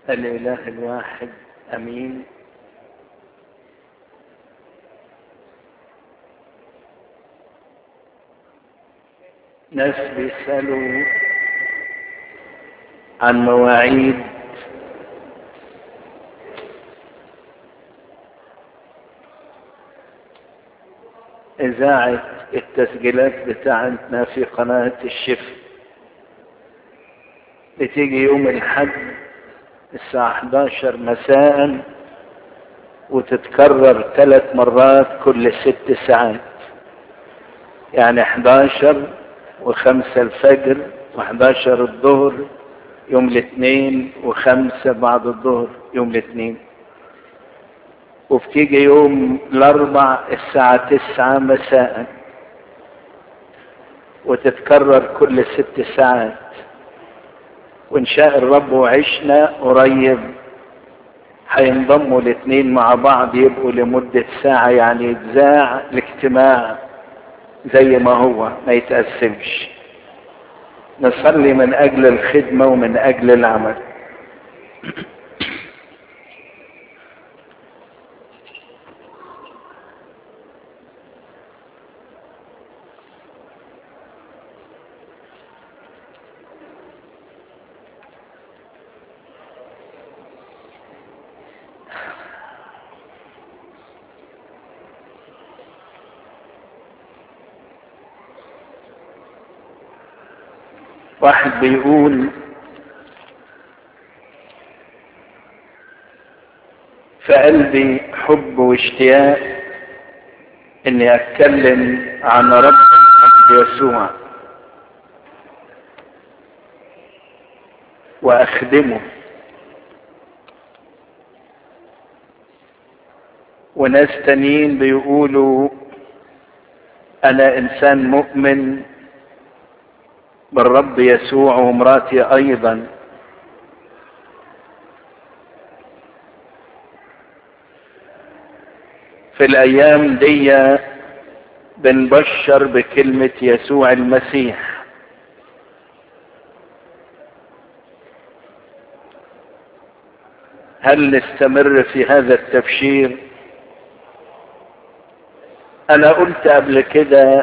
الإله الواحد أمين ناس بيسألوا عن مواعيد إذاعة التسجيلات بتاعتنا في قناة الشفا بتيجي يوم الحد الساعة 11 مساء وتتكرر ثلاث مرات كل ست ساعات يعني 11 وخمسة الفجر و11 الظهر يوم الاثنين وخمسة بعد الظهر يوم الاثنين وبتيجي يوم الاربع الساعة تسعة مساء وتتكرر كل ست ساعات وان شاء الرب وعشنا قريب هينضموا الاثنين مع بعض يبقوا لمدة ساعة يعني يتذاع الاجتماع زي ما هو ما يتقسمش نصلي من اجل الخدمة ومن اجل العمل واحد بيقول في قلبي حب واشتياق اني اتكلم عن رب يسوع واخدمه وناس تانيين بيقولوا انا انسان مؤمن بالرب يسوع ومراتي ايضا في الايام دي بنبشر بكلمة يسوع المسيح هل نستمر في هذا التبشير انا قلت قبل كده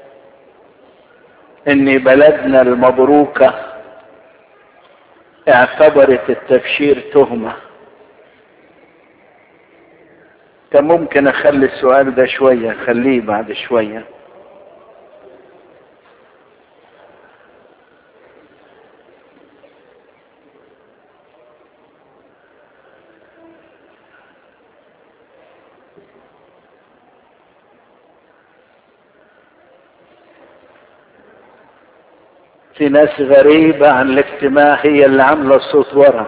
ان بلدنا المبروكة اعتبرت التبشير تهمة كان ممكن اخلي السؤال ده شوية خليه بعد شوية في ناس غريبة عن الاجتماع هي اللي عاملة الصوت ورا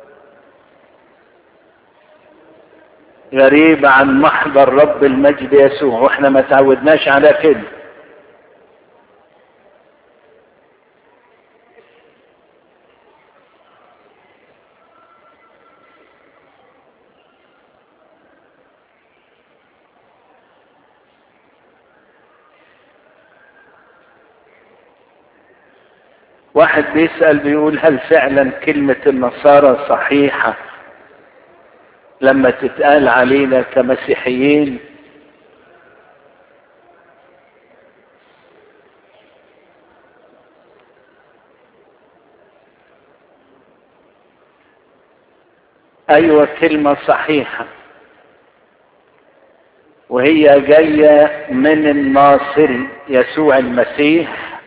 غريبة عن محضر رب المجد يسوع واحنا ما تعودناش على كده واحد بيسأل بيقول هل فعلا كلمة النصارى صحيحة لما تتقال علينا كمسيحيين ايوه كلمة صحيحة وهي جاية من الناصري يسوع المسيح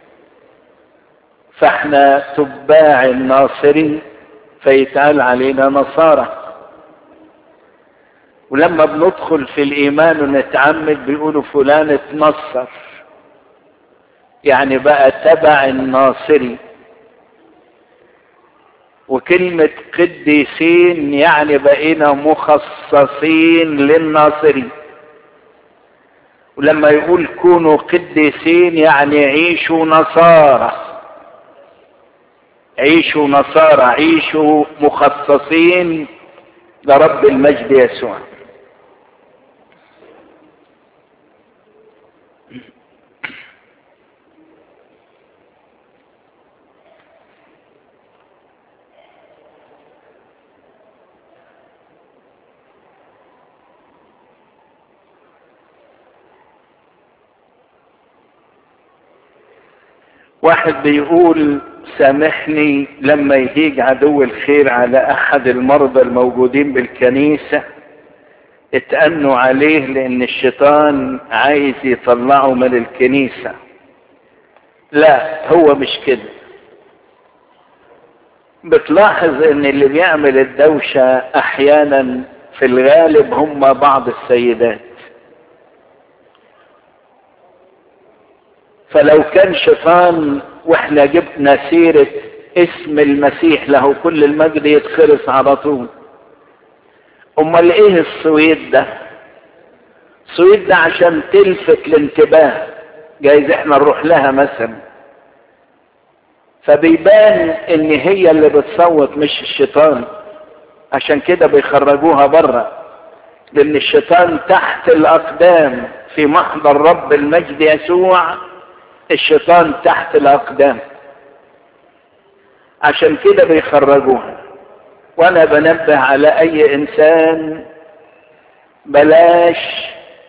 فاحنا تباع الناصري فيتقال علينا نصارى ولما بندخل في الايمان ونتعمد بيقولوا فلان اتنصر يعني بقى تبع الناصري وكلمة قديسين يعني بقينا مخصصين للناصري ولما يقول كونوا قديسين يعني عيشوا نصارى عيشوا نصارى عيشوا مخصصين لرب المجد يسوع واحد بيقول سامحني لما يهيج عدو الخير على احد المرضى الموجودين بالكنيسة اتأنوا عليه لان الشيطان عايز يطلعه من الكنيسة لا هو مش كده بتلاحظ ان اللي بيعمل الدوشة احيانا في الغالب هم بعض السيدات فلو كان شيطان واحنا جبنا سيرة اسم المسيح له كل المجد يتخرس على طول امال ايه الصويت ده الصويت ده عشان تلفت الانتباه جايز احنا نروح لها مثلا فبيبان ان هي اللي بتصوت مش الشيطان عشان كده بيخرجوها بره لان الشيطان تحت الاقدام في محضر رب المجد يسوع الشيطان تحت الاقدام عشان كده بيخرجوها وانا بنبه على اي انسان بلاش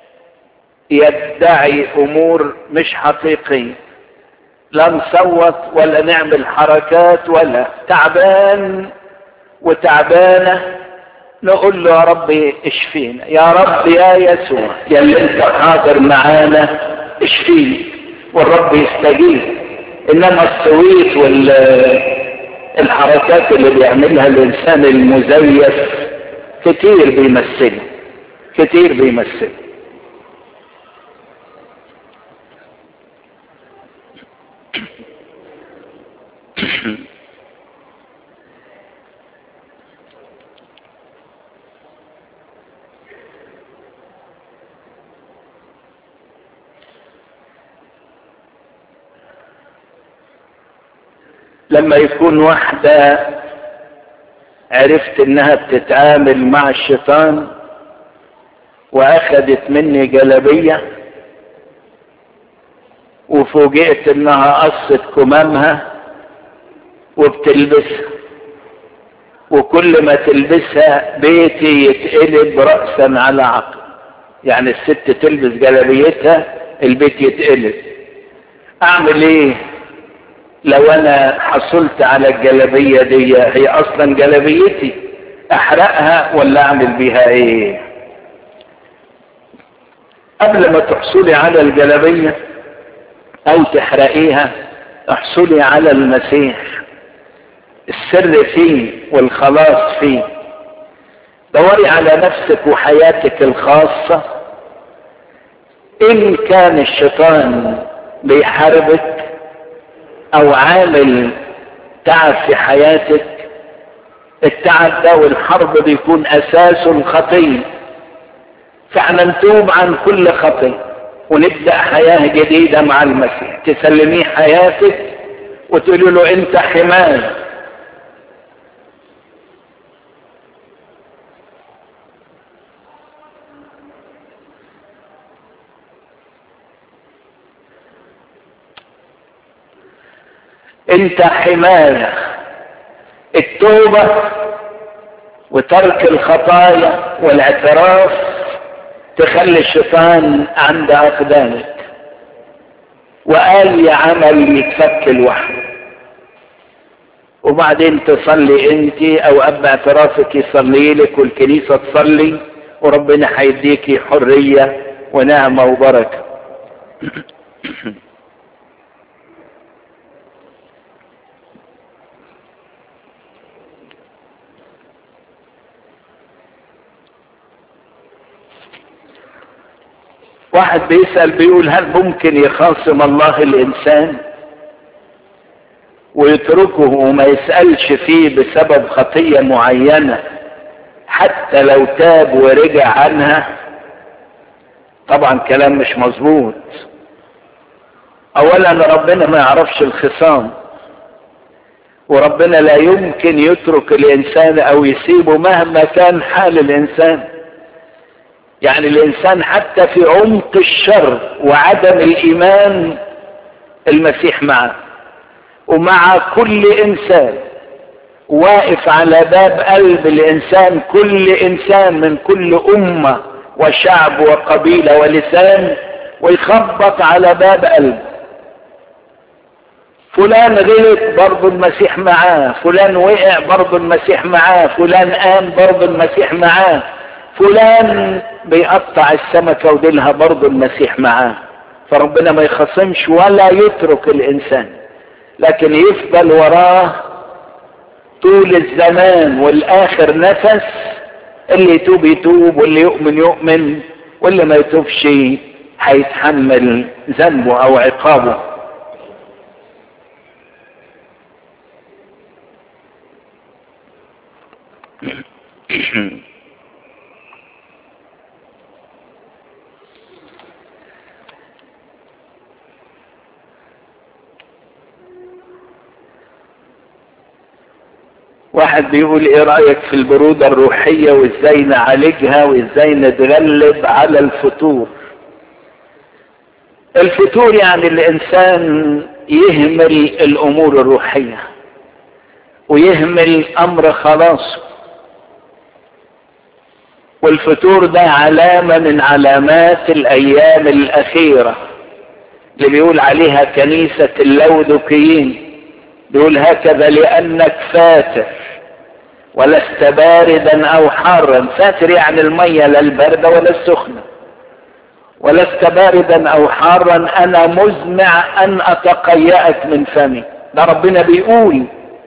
يدعي امور مش حقيقيه لا نصوت ولا نعمل حركات ولا تعبان وتعبانه نقول له يا رب اشفينا يا رب يا يسوع يا اللي انت حاضر معانا اشفيني والرب يستجيب انما السويت والحركات اللي بيعملها الانسان المزيف كتير بيمثل كتير بيمثل لما يكون واحدة عرفت انها بتتعامل مع الشيطان واخدت مني جلبية وفوجئت انها قصت كمامها وبتلبسها وكل ما تلبسها بيتي يتقلب رأسا على عقل يعني الست تلبس جلبيتها البيت يتقلب اعمل ايه لو انا حصلت على الجلبية دي هي اصلا جلبيتي احرقها ولا اعمل بيها ايه قبل ما تحصلي على الجلبية او تحرقيها احصلي على المسيح السر فيه والخلاص فيه دوري على نفسك وحياتك الخاصة ان كان الشيطان بيحاربك او عامل تعب في حياتك التعب ده والحرب بيكون اساسه الخطيه فاحنا نتوب عن كل خطيه ونبدا حياه جديده مع المسيح تسلميه حياتك وتقولي له انت حمايه انت حماية التوبة وترك الخطايا والاعتراف تخلي الشيطان عند اقدامك واي عمل يتفك لوحده وبعدين تصلي انت او اب اعترافك يصلي لك والكنيسة تصلي وربنا هيديكي حرية ونعمة وبركة واحد بيسأل بيقول هل ممكن يخاصم الله الإنسان ويتركه وما يسألش فيه بسبب خطية معينة حتى لو تاب ورجع عنها طبعا كلام مش مظبوط اولا ربنا ما يعرفش الخصام وربنا لا يمكن يترك الانسان او يسيبه مهما كان حال الانسان يعني الانسان حتى في عمق الشر وعدم الايمان المسيح معه ومع كل انسان واقف على باب قلب الانسان كل انسان من كل امه وشعب وقبيله ولسان ويخبط على باب قلب فلان غلط برضه المسيح معاه فلان وقع برضه المسيح معاه فلان قام برضه المسيح معاه فلان بيقطع السمكة وديلها برضه المسيح معاه فربنا ما يخصمش ولا يترك الانسان لكن يفضل وراه طول الزمان والاخر نفس اللي يتوب يتوب واللي يؤمن يؤمن واللي ما يتوبش هيتحمل ذنبه او عقابه واحد بيقول ايه رأيك في البرودة الروحية وازاي نعالجها وازاي نتغلب على الفتور الفتور يعني الانسان يهمل الامور الروحية ويهمل امر خلاصه والفتور ده علامة من علامات الايام الاخيرة اللي بيقول عليها كنيسة اللودكيين بيقول هكذا لانك فاتر ولست باردا او حارا فاتر يعني المية لا الباردة ولا السخنة ولست باردا او حارا انا مزمع ان اتقيأك من فمي ده ربنا بيقول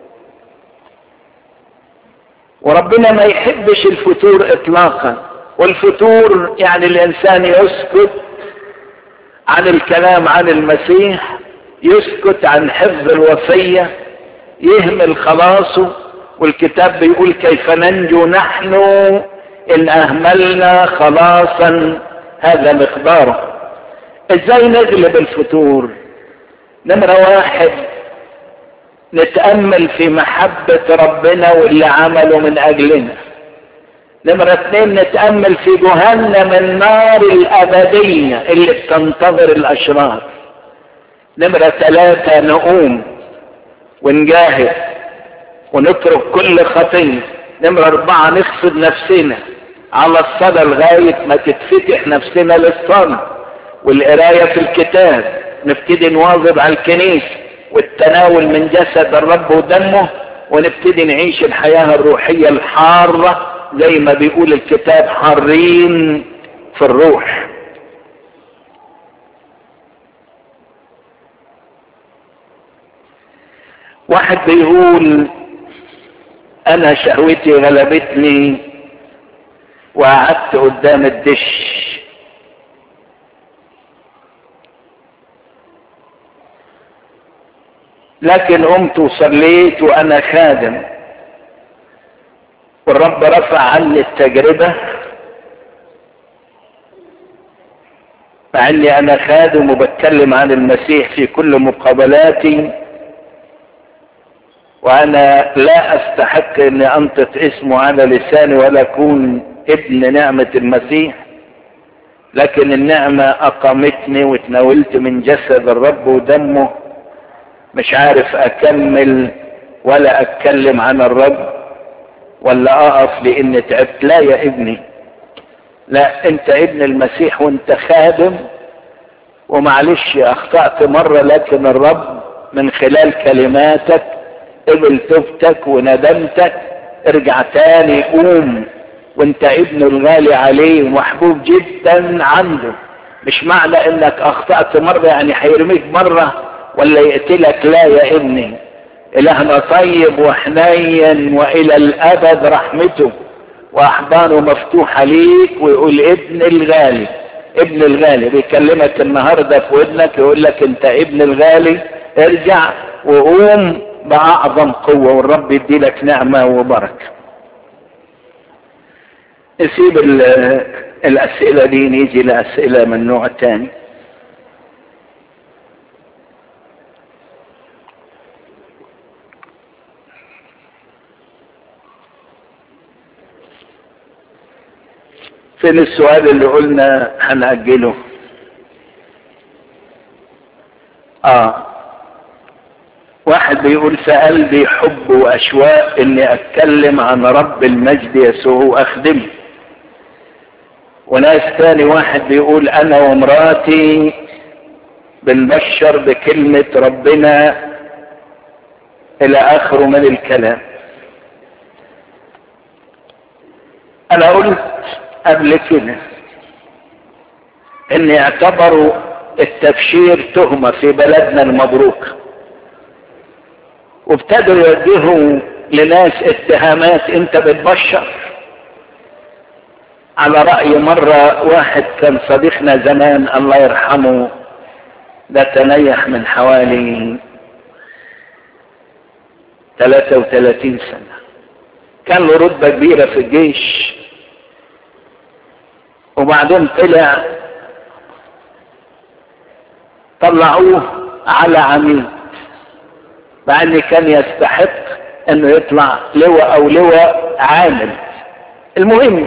وربنا ما يحبش الفتور اطلاقا والفتور يعني الانسان يسكت عن الكلام عن المسيح يسكت عن حفظ الوصية يهمل خلاصه والكتاب بيقول كيف ننجو نحن ان اهملنا خلاصا هذا مقداره ازاي نغلب الفتور نمرة واحد نتأمل في محبة ربنا واللي عمله من اجلنا نمرة اثنين نتأمل في جهنم النار الابدية اللي بتنتظر الاشرار نمرة ثلاثة نقوم ونجاهد ونترك كل خطية نمرة أربعة نخفض نفسنا على الصلاة لغاية ما تتفتح نفسنا للصلاة والقراية في الكتاب نبتدي نواظب على الكنيسة والتناول من جسد الرب ودمه ونبتدي نعيش الحياة الروحية الحارة زي ما بيقول الكتاب حارين في الروح واحد بيقول انا شهوتي غلبتني وقعدت قدام الدش لكن قمت وصليت وانا خادم والرب رفع عني التجربة مع اني انا خادم وبتكلم عن المسيح في كل مقابلاتي وانا لا استحق اني انطق اسمه على لساني ولا اكون ابن نعمة المسيح لكن النعمة اقامتني وتناولت من جسد الرب ودمه مش عارف اكمل ولا اتكلم عن الرب ولا اقف لاني تعبت لا يا ابني لا انت ابن المسيح وانت خادم ومعلش اخطأت مرة لكن الرب من خلال كلماتك قبل توبتك وندمتك ارجع تاني قوم وانت ابن الغالي عليه ومحبوب جدا عنده مش معنى انك اخطأت مرة يعني هيرميك مرة ولا يقتلك لا يا ابني الهنا طيب وحنين والى الابد رحمته واحضانه مفتوحة ليك ويقول ابن الغالي ابن الغالي بيكلمك النهاردة في ودنك يقول لك انت ابن الغالي ارجع وقوم باعظم قوة والرب يدي لك نعمة وبركة نسيب الاسئلة دي نيجي لاسئلة من نوع تاني فين السؤال اللي قلنا هنأجله اه واحد بيقول في قلبي حب واشواق اني اتكلم عن رب المجد يسوع واخدمه وناس تاني واحد بيقول انا ومراتي بنبشر بكلمة ربنا الى اخره من الكلام انا قلت قبل كده ان اعتبروا التبشير تهمة في بلدنا المبروك وابتدوا يوجهوا لناس اتهامات انت بتبشر على رأي مرة واحد كان صديقنا زمان الله يرحمه ده تنيح من حوالي 33 سنة كان له رتبة كبيرة في الجيش وبعدين طلع طلعوه على عميد مع ان كان يستحق انه يطلع لواء او لواء عامل المهم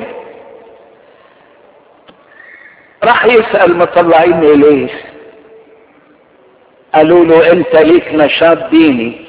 راح يسأل مطلعين اليه قالوا له انت ليك نشاط ديني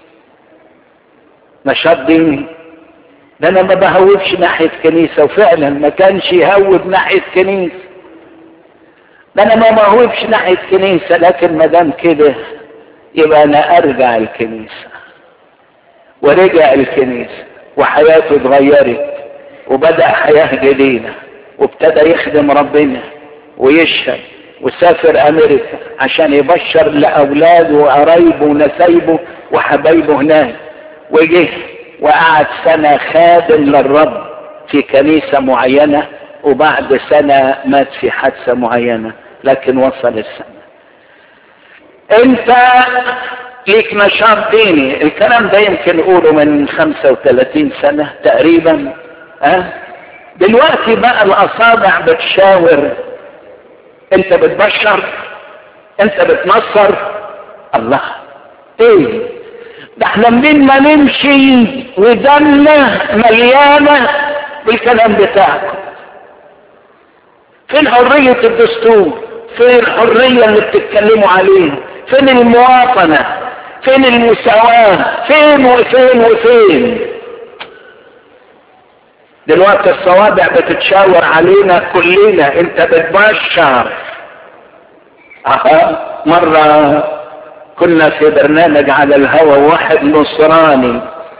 نشاط ديني ده انا ما بهوبش ناحية كنيسة وفعلا ما كانش يهوب ناحية كنيسة ده انا ما بهوبش ناحية كنيسة لكن ما دام كده يبقى انا ارجع الكنيسة ورجع الكنيسة وحياته اتغيرت وبدأ حياة جديدة وابتدى يخدم ربنا ويشهد وسافر امريكا عشان يبشر لاولاده وقرايبه ونسايبه وحبايبه هناك وجه وقعد سنة خادم للرب في كنيسة معينة وبعد سنة مات في حادثة معينة لكن وصل السنة انت ليك نشاط ديني الكلام ده يمكن اقوله من 35 سنة تقريبا اه دلوقتي بقى الاصابع بتشاور انت بتبشر انت بتنصر الله ايه ده احنا منين ما نمشي ودنا مليانه بالكلام بتاعكم فين حريه الدستور فين الحريه اللي بتتكلموا عليها فين المواطنه فين المساواه فين وفين وفين دلوقتي الصوابع بتتشاور علينا كلنا انت بتبشر اه مرة كنا في برنامج على الهوى واحد نصراني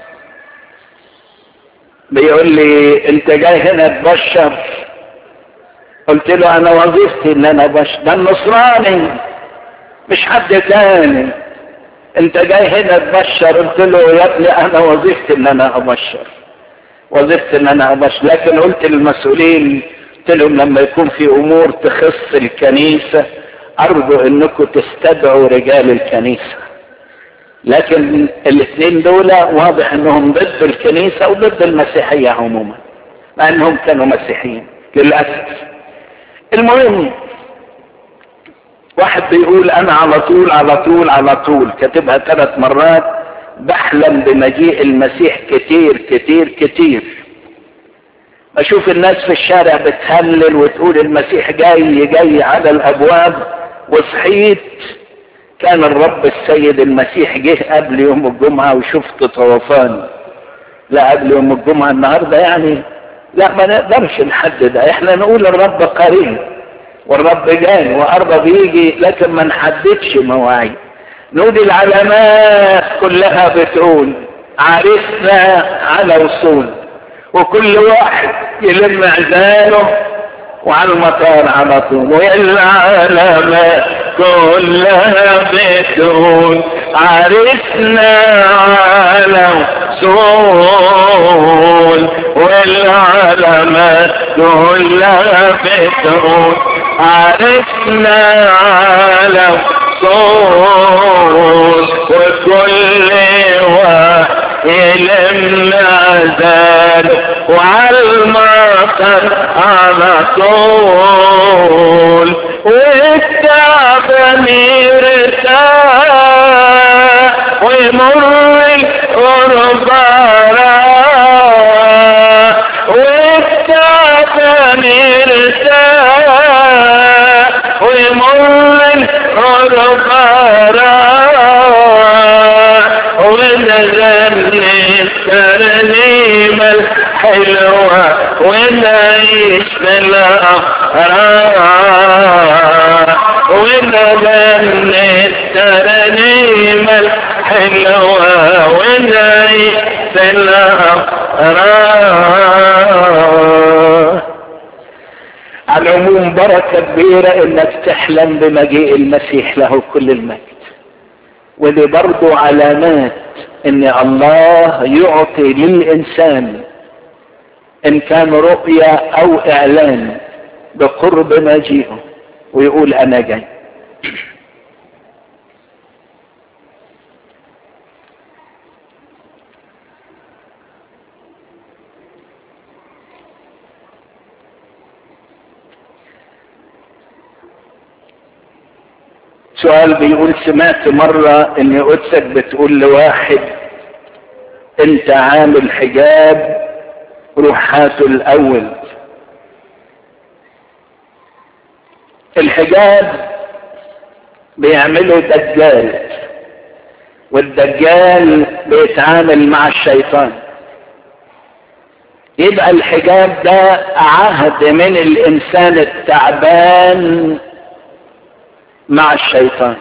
بيقول لي انت جاي هنا تبشر قلت له انا وظيفتي ان انا بشر ده النصراني مش حد تاني انت جاي هنا تبشر قلت له يا ابني انا وظيفتي ان انا ابشر وظيفتي ان انا ابشر لكن قلت للمسؤولين قلت لهم لما يكون في امور تخص الكنيسة ارجو انكم تستدعوا رجال الكنيسة لكن الاثنين دول واضح انهم ضد الكنيسة وضد المسيحية عموما مع انهم كانوا مسيحيين للأسف المهم واحد بيقول انا على طول على طول على طول كاتبها ثلاث مرات بحلم بمجيء المسيح كتير كتير كتير بشوف الناس في الشارع بتهلل وتقول المسيح جاي جاي على الابواب وصحيت كان الرب السيد المسيح جه قبل يوم الجمعة وشفت طوفان لا قبل يوم الجمعة النهاردة يعني لا ما نقدرش نحدد احنا نقول الرب قريب والرب جاي وقرب يجي لكن ما نحددش مواعيد نقول العلامات كلها بتقول عرفنا على وصول وكل واحد يلم عزاله وعلى المطار على طول والعلامات كلها بتقول عرفنا على وصول والعلامات كلها بتقول عرفنا على وصول وكل واحد يلم عزاله وعلى المطر على طول والتعب مرتاح ويمر الغرباء والتعب مرتاح ويمر الغرباء ونغني الترنيمة الحلوة ونعيش في الأفراح ونغني الترنيمة الحلوة ونعيش الأفراح على العموم بركة كبيرة انك تحلم بمجيء المسيح له كل المجد ودي برضو علامات ان الله يعطي للانسان ان كان رؤيا او اعلان بقرب مجيئه ويقول انا جاي سؤال بيقول سمعت مرة ان قدسك بتقول لواحد انت عامل حجاب روح هاته الاول الحجاب بيعمله دجال والدجال بيتعامل مع الشيطان يبقى الحجاب ده عهد من الانسان التعبان مع الشيطان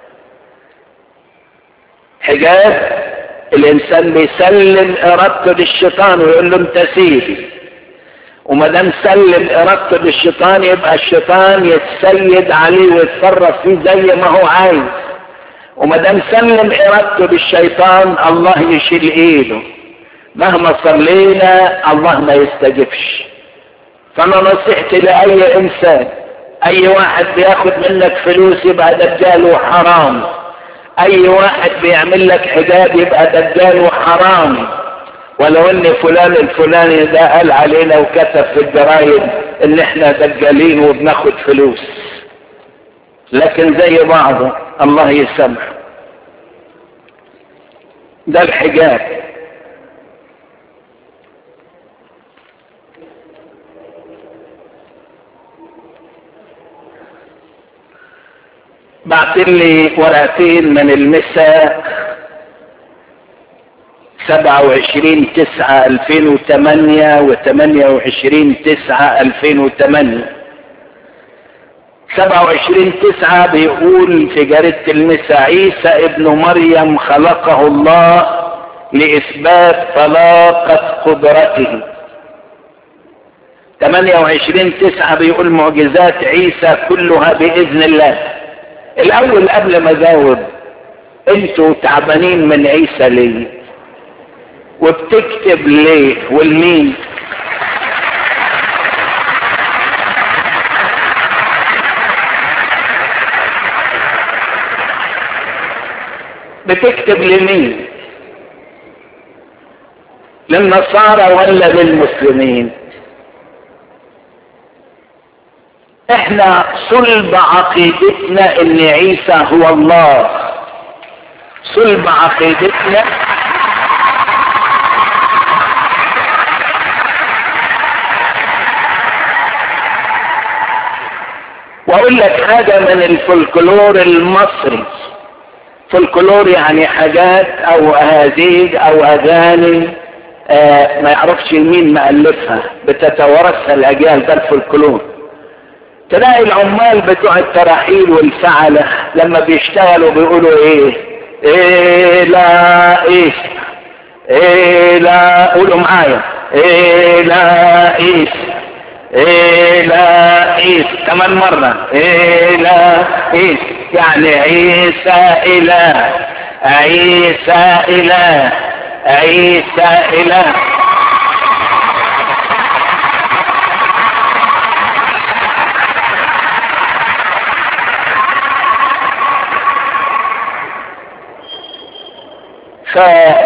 حجاب الانسان بيسلم ارادته للشيطان ويقول له انت سيدي وما دام سلم ارادته للشيطان يبقى الشيطان يتسيد عليه ويتصرف فيه زي ما هو عايز وما دام سلم ارادته للشيطان الله يشيل ايده مهما صلينا الله ما يستجبش فانا نصيحتي لاي انسان اي واحد بياخد منك فلوس يبقى دجال وحرام اي واحد بيعمل لك حجاب يبقى دجال وحرام ولو ان فلان الفلاني ده قال علينا وكتب في الجرايد ان احنا دجالين وبناخد فلوس لكن زي بعضه الله يسامح ده الحجاب بعتين لي ورقتين من المساء سبعة وعشرين تسعة الفين وثمانية وثمانية وعشرين تسعة الفين وثمانية سبعة وعشرين تسعة بيقول في جريدة المساء عيسى ابن مريم خلقه الله لإثبات طلاقة قدرته 28 تسعة بيقول معجزات عيسى كلها بإذن الله الاول قبل ما اجاوب انتوا تعبانين من عيسى ليه وبتكتب ليه والمين بتكتب لمين للنصارى ولا للمسلمين احنا صلب عقيدتنا ان عيسى هو الله صلب عقيدتنا واقول لك حاجة من الفولكلور المصري فولكلور يعني حاجات او اهازيج او اغاني آه ما يعرفش مين مؤلفها بتتوارثها الاجيال ده الفولكلور تلاقي العمال بتوع التراحيل والفعلة لما بيشتغلوا بيقولوا ايه ايه لا ايه ايه لا قولوا معايا ايه لا ايه ايه لا ايه كمان مرة ايه لا ايه يعني عيسى اله عيسى اله عيسى اله ف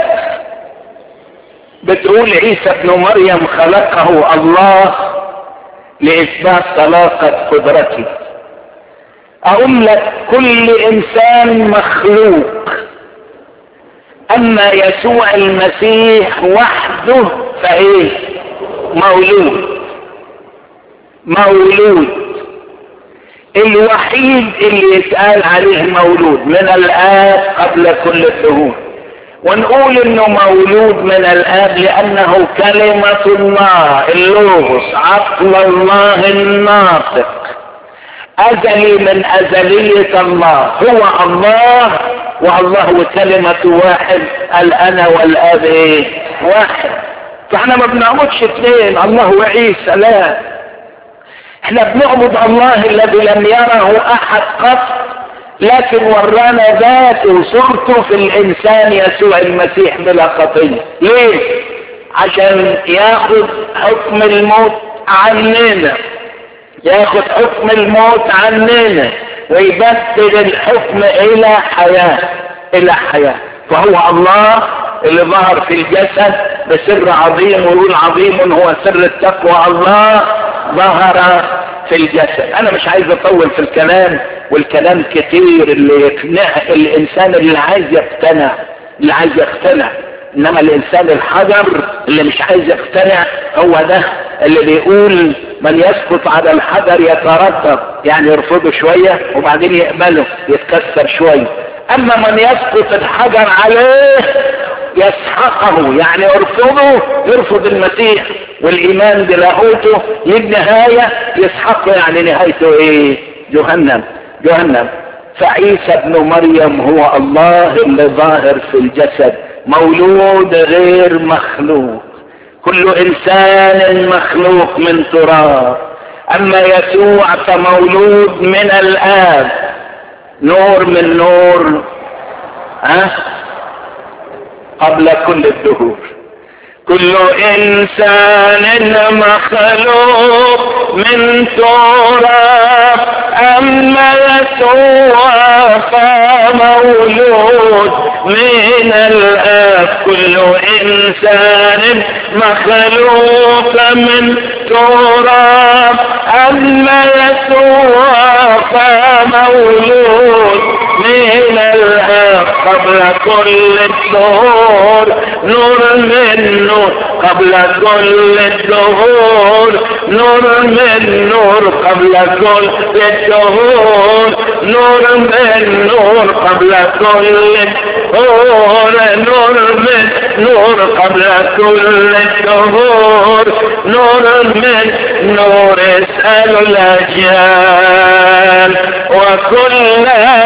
بتقول عيسى ابن مريم خلقه الله لإثبات طلاقة قدرته أقول لك كل إنسان مخلوق أما يسوع المسيح وحده فإيه مولود مولود الوحيد اللي يتقال عليه مولود من الآب قبل كل الدهور ونقول انه مولود من الاب لانه كلمة الله اللوغوس عقل الله الناطق ازلي من ازلية الله هو الله والله وكلمة واحد قال انا والاب ايه واحد فاحنا ما بنعبدش اثنين الله وعيسى لا احنا بنعبد الله الذي لم يره احد قط لكن ورانا ذاته وصورته في الانسان يسوع المسيح بلا خطيه ليه عشان ياخد حكم الموت عننا ياخد حكم الموت عننا ويبدل الحكم الى حياه الى حياه فهو الله اللي ظهر في الجسد بسر عظيم ويقول عظيم هو سر التقوى الله ظهر في الجسد انا مش عايز اطول في الكلام والكلام كتير اللي يقنع الانسان اللي عايز يقتنع اللي عايز يقتنع انما الانسان الحجر اللي مش عايز يقتنع هو ده اللي بيقول من يسقط على الحجر يتردد يعني يرفضه شوية وبعدين يقبله يتكسر شوية اما من يسقط الحجر عليه يسحقه يعني يرفضه يرفض المسيح والايمان بلاهوته للنهاية يسحقه يعني نهايته ايه جهنم جهنم فعيسى ابن مريم هو الله اللي ظاهر في الجسد مولود غير مخلوق كل انسان مخلوق من تراب اما يسوع فمولود من الاب نور من نور ها قبل كل الدهور كل انسان مخلوق من تراب اما يسوع فمولود من الاب كل انسان مخلوق من تراب اما يسوع فمولود من الاب قبل كل الدهور نور من نور قبل كل الدهور نور من نور قبل كل الدهور نور من نور قبل كل الدهور نور من نور قبل كل الدهور نور من نور اسأل الأجيال وكل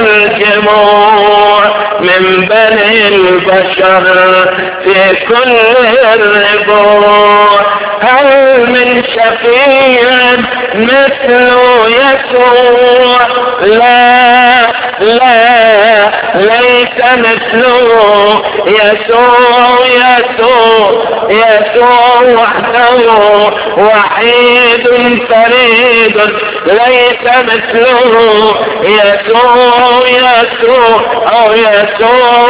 الجموع من بني البشر في كل الربوع هل من شفيع مثل يسوع لا لا ليس مثله يسوع يسوع يسوع وحده وحيد فريد ليس مثله يسوع يسوع او يسوع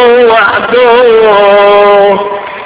وحده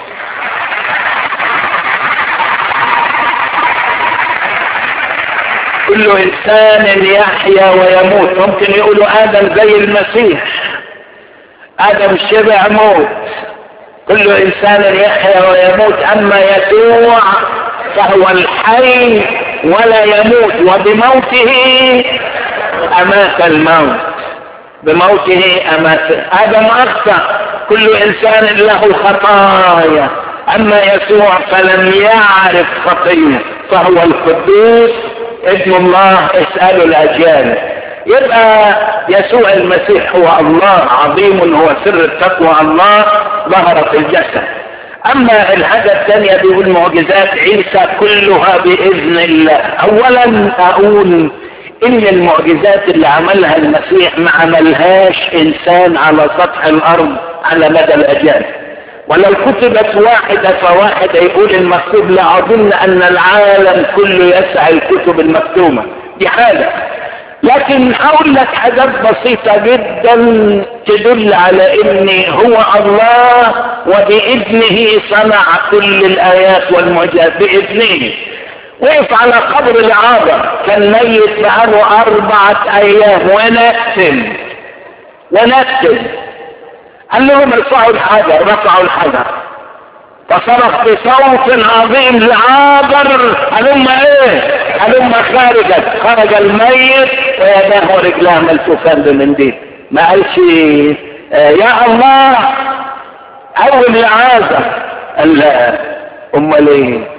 كل انسان يحيا ويموت ممكن يقولوا ادم زي المسيح ادم شبع موت كل انسان يحيا ويموت اما يسوع فهو الحي ولا يموت وبموته امات الموت بموته امات ادم اخطا كل انسان له خطايا اما يسوع فلم يعرف خطيه فهو القدوس ابن الله اسألوا الأجيال يبقى يسوع المسيح هو الله عظيم هو سر التقوى الله ظهر في الجسد اما الحاجة الثانية بيقول معجزات عيسى كلها باذن الله اولا اقول ان المعجزات اللي عملها المسيح ما عملهاش انسان على سطح الارض على مدى الاجيال ولو كتبت واحدة فواحدة يقول المكتوب لا اظن ان العالم كله يسعى الكتب المكتومة دي حالة لكن هقول لك حاجات بسيطة جدا تدل على ان هو الله وبإذنه صنع كل الآيات والمعجزات بإذنه وقف على قبر العابر كان ميت بقاله أربعة أيام ونكتم ونكتم قال لهم ارفعوا الحجر رفعوا الحجر فصرخ بصوت عظيم لعابر هلم ايه هلم خارجا خرج الميت ويداه ورجلاه ملفوفان بمنديل ما قالش آه يا الله اول لعازر قال لا امال ايه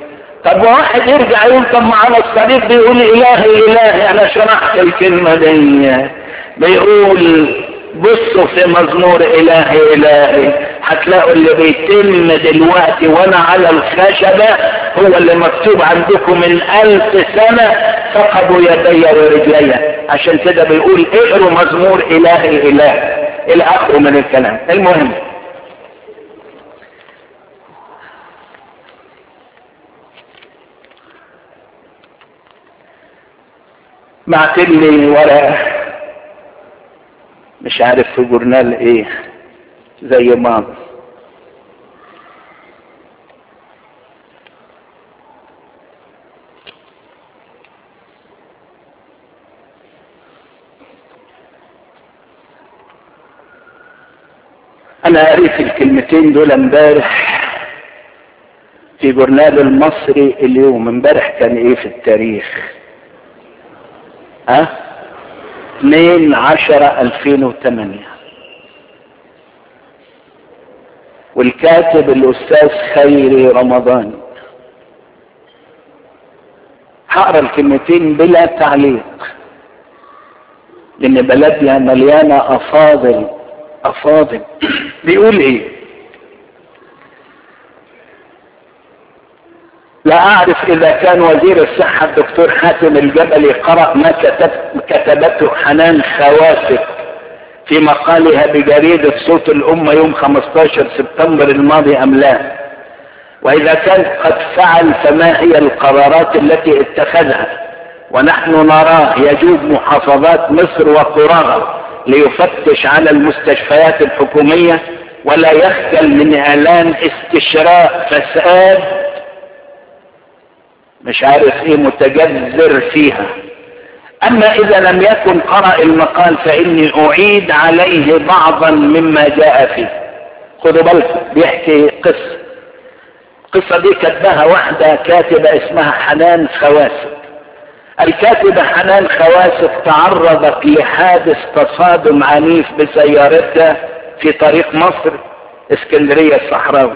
طب واحد يرجع يقول طب ما على الصليب بيقول الهي الهي انا شرحت الكلمة دي بيقول بصوا في مزمور الهي الهي هتلاقوا اللي بيتم دلوقتي وانا على الخشبة هو اللي مكتوب عندكم من الف سنة فقدوا يدي ورجلي عشان كده بيقول اقروا مزمور الهي الهي الى اخره من الكلام المهم بعت لي ورقة مش عارف في جورنال ايه زي ما انا قريت الكلمتين دول امبارح في جورنال المصري اليوم امبارح كان ايه في التاريخ ها 2 10 2008 والكاتب الاستاذ خيري رمضان هقرا الكلمتين بلا تعليق لان بلدنا مليانه افاضل افاضل بيقول ايه لا اعرف اذا كان وزير الصحة الدكتور حاتم الجبلي قرأ ما كتب كتبته حنان خواسف في مقالها بجريدة صوت الامة يوم 15 سبتمبر الماضي ام لا واذا كان قد فعل فما هي القرارات التي اتخذها ونحن نراه يجوب محافظات مصر وقراها ليفتش على المستشفيات الحكومية ولا يخجل من اعلان استشراء فساد مش عارف ايه متجذر فيها اما اذا لم يكن قرأ المقال فاني اعيد عليه بعضا مما جاء فيه خدوا بالكم بيحكي قصة القصة دي كتبها واحدة كاتبة اسمها حنان خواسف الكاتبة حنان خواسف تعرضت لحادث تصادم عنيف بسيارتها في طريق مصر اسكندرية الصحراوي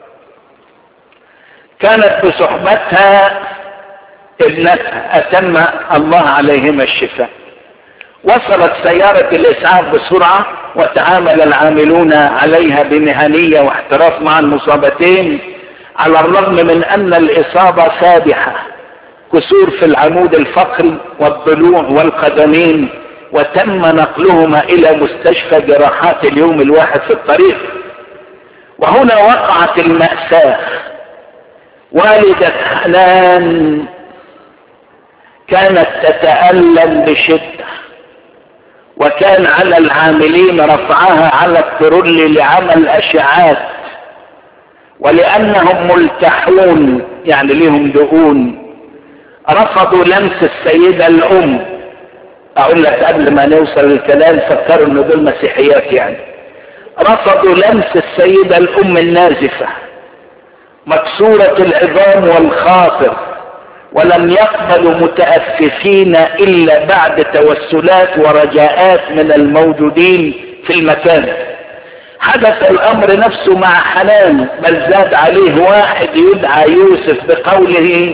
كانت بصحبتها ابنتها اتم الله عليهما الشفاء وصلت سيارة الاسعاف بسرعة وتعامل العاملون عليها بمهنية واحتراف مع المصابتين على الرغم من ان الاصابة سابحة كسور في العمود الفقري والضلوع والقدمين وتم نقلهما الى مستشفى جراحات اليوم الواحد في الطريق وهنا وقعت المأساة والدة حنان كانت تتألم بشدة وكان على العاملين رفعها على الترل لعمل أشعات ولأنهم ملتحون يعني لهم دهون رفضوا لمس السيدة الأم أقول لك قبل ما نوصل للكلام فكروا إن دول مسيحيات يعني رفضوا لمس السيدة الأم النازفة مكسورة العظام والخاطر ولم يقبلوا متأففين إلا بعد توسلات ورجاءات من الموجودين في المكان حدث الأمر نفسه مع حنان بل زاد عليه واحد يدعى يوسف بقوله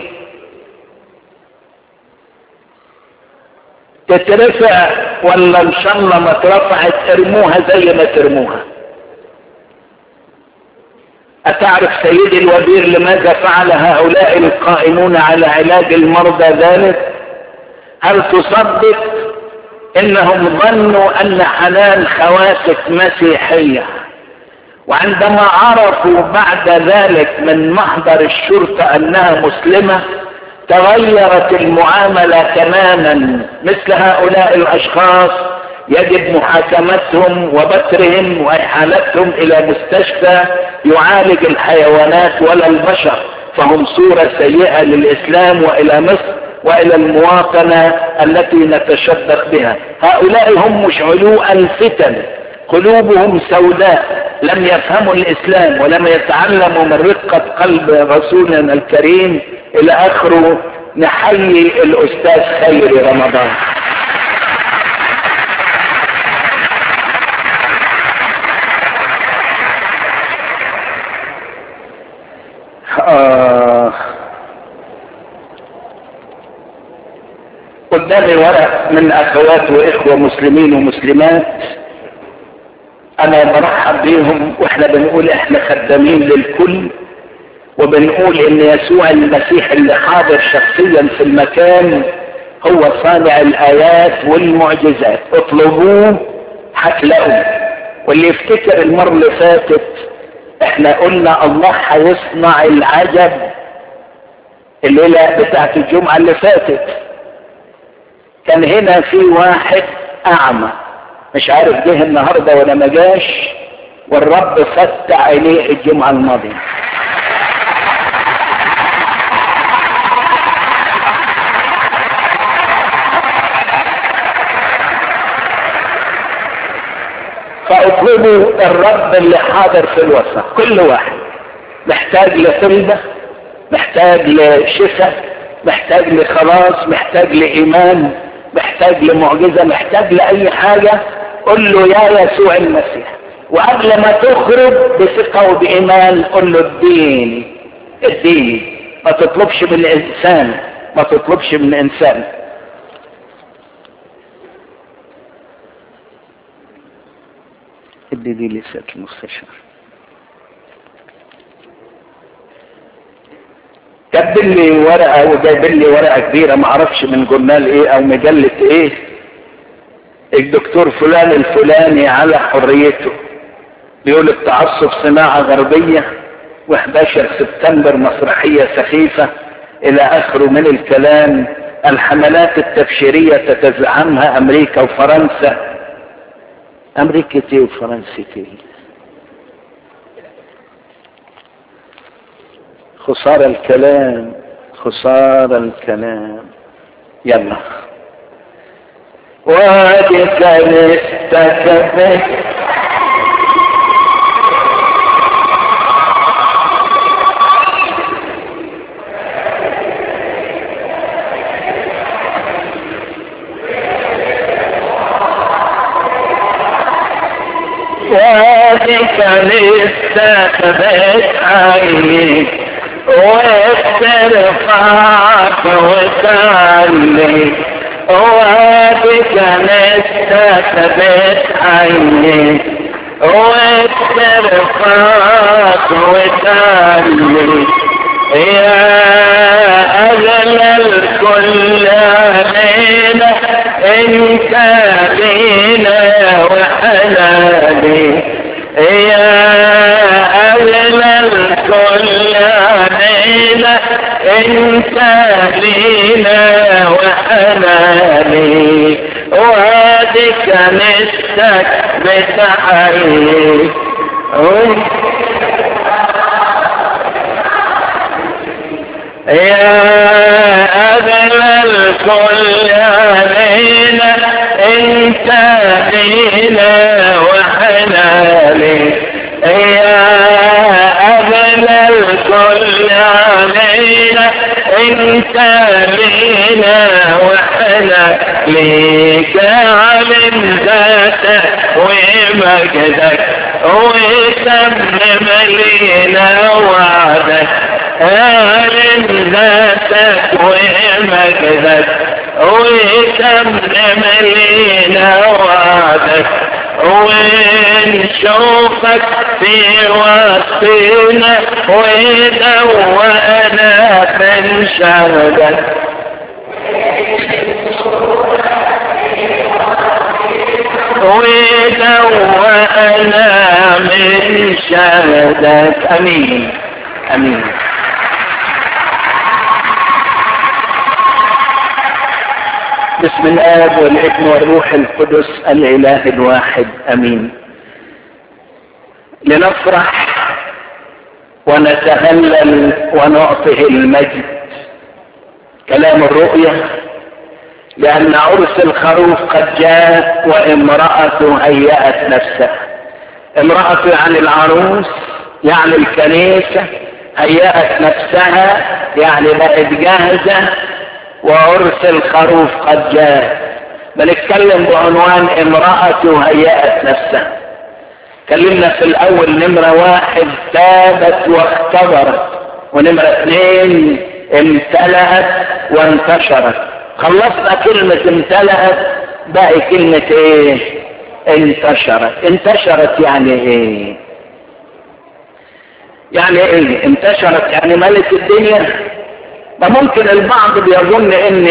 تترفع ولا ان شاء الله ما اترفعت ارموها زي ما ترموها أتعرف سيدي الوزير لماذا فعل هؤلاء القائمون على علاج المرضى ذلك هل تصدق انهم ظنوا ان حنان خواسف مسيحية وعندما عرفوا بعد ذلك من محضر الشرطة انها مسلمة تغيرت المعاملة تماما مثل هؤلاء الاشخاص يجب محاكمتهم وبترهم واحالتهم الى مستشفى يعالج الحيوانات ولا البشر فهم صورة سيئة للاسلام والى مصر والى المواطنة التي نتشبث بها هؤلاء هم مشعلو الفتن قلوبهم سوداء لم يفهموا الاسلام ولم يتعلموا من رقة قلب رسولنا الكريم الى اخره نحيي الاستاذ خيري رمضان آه قدامي ورق من اخوات واخوة مسلمين ومسلمات انا برحب بيهم واحنا بنقول احنا خدامين للكل وبنقول ان يسوع المسيح اللي حاضر شخصيا في المكان هو صانع الايات والمعجزات اطلبوه هتلاقوه واللي يفتكر المرة اللي فاتت احنا قلنا الله هيصنع العجب الليلة بتاعت الجمعة اللي فاتت كان هنا في واحد اعمى مش عارف جه النهارده ولا ما جاش والرب فتح عينيه الجمعة الماضية فاطلبوا الرب اللي حاضر في الوسط كل واحد محتاج لطلبة محتاج لشفاء محتاج لخلاص محتاج لإيمان محتاج لمعجزة محتاج لأي حاجة قل له يا يسوع المسيح وقبل ما تخرج بثقة وبإيمان قل له اديني اديني ما تطلبش من إنسان ما تطلبش من إنسان ادي دي لسه المستشار جاب لي ورقه وجايب لي ورقه كبيره ما اعرفش من جورنال ايه او مجله ايه الدكتور فلان الفلاني على حريته بيقول التعصب صناعه غربيه و11 سبتمبر مسرحيه سخيفه الى اخره من الكلام الحملات التبشيريه تتزعمها امريكا وفرنسا امريكتي وفرنسيتي خسارة الكلام خسارة الكلام يلا وادي كنيستك وادي كنيستك بيت عيني واسترفعك وتعلي وادي كنيستك بيت عيني واسترفعك وتعلي يا أغلى الكل علينا انت لينا وحلالي يا أغلى الكل علينا انت لينا وحلالي وادي كنيستك بتحيي يا أغلى الكل علينا انت لينا وحلالي يا أغلى الكل علينا انت لينا وحلالي كعلم ذاتك ومجدك وتمم لينا وعدك أعلن ذاتك ومجدك وتمم لينا وعدك ونشوفك في وسطنا ودوأنا من شهدك ودوأنا من شهدك أمين أمين بسم الآب والابن والروح القدس الإله الواحد أمين لنفرح ونتهلل ونعطه المجد كلام الرؤية لأن عرس الخروف قد جاء وامرأة هيأت نفسها امرأة يعني العروس يعني الكنيسة هيأت نفسها يعني بقت جاهزة وعرس الخروف قد جاء بنتكلم بعنوان امرأة هيأت نفسها اتكلمنا في الاول نمرة واحد تابت واختبرت ونمرة اثنين امتلأت وانتشرت خلصنا كلمة امتلأت باقي كلمة ايه انتشرت انتشرت يعني ايه يعني ايه انتشرت يعني ملك الدنيا ده ممكن البعض بيظن ان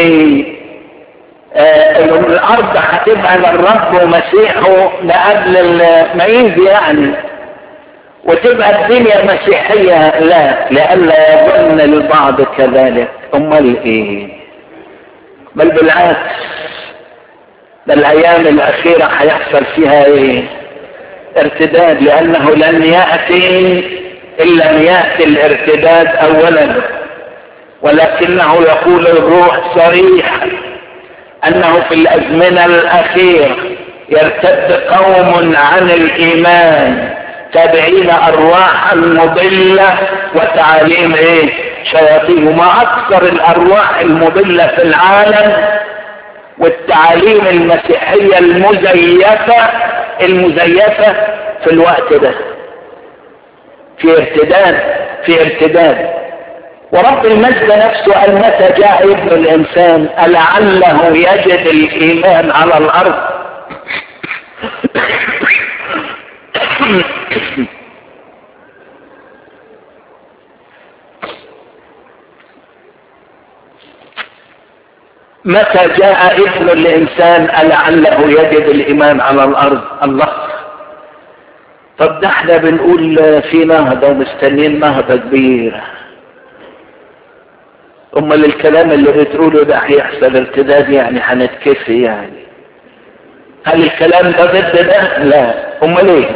آه الارض هتبقى للرب ومسيحه لقبل المعيز يعني وتبقى الدنيا مسيحية لا لئلا يظن البعض كذلك امال ايه بل بالعكس ده الايام الاخيرة هيحصل فيها ايه ارتداد لانه لن يأتي ان لم يأتي الارتداد اولا ولكنه يقول الروح صريحا انه في الازمنة الاخيرة يرتد قوم عن الايمان تابعين ارواحا مضلة وتعاليم ايه شياطين وما اكثر الارواح المضلة في العالم والتعاليم المسيحية المزيفة المزيفة في الوقت ده في ارتداد في ارتداد ورب المجد نفسه قال متى جاء ابن الانسان ألعله يجد الايمان على الارض متى جاء ابن الانسان ألعله يجد الايمان على الارض الله طب ده احنا بنقول في نهضة ومستنيين نهضة كبيرة امال الكلام اللي بتقوله ده هيحصل ارتداد يعني هنتكفي يعني هل الكلام ده ضد ده لا امال ايه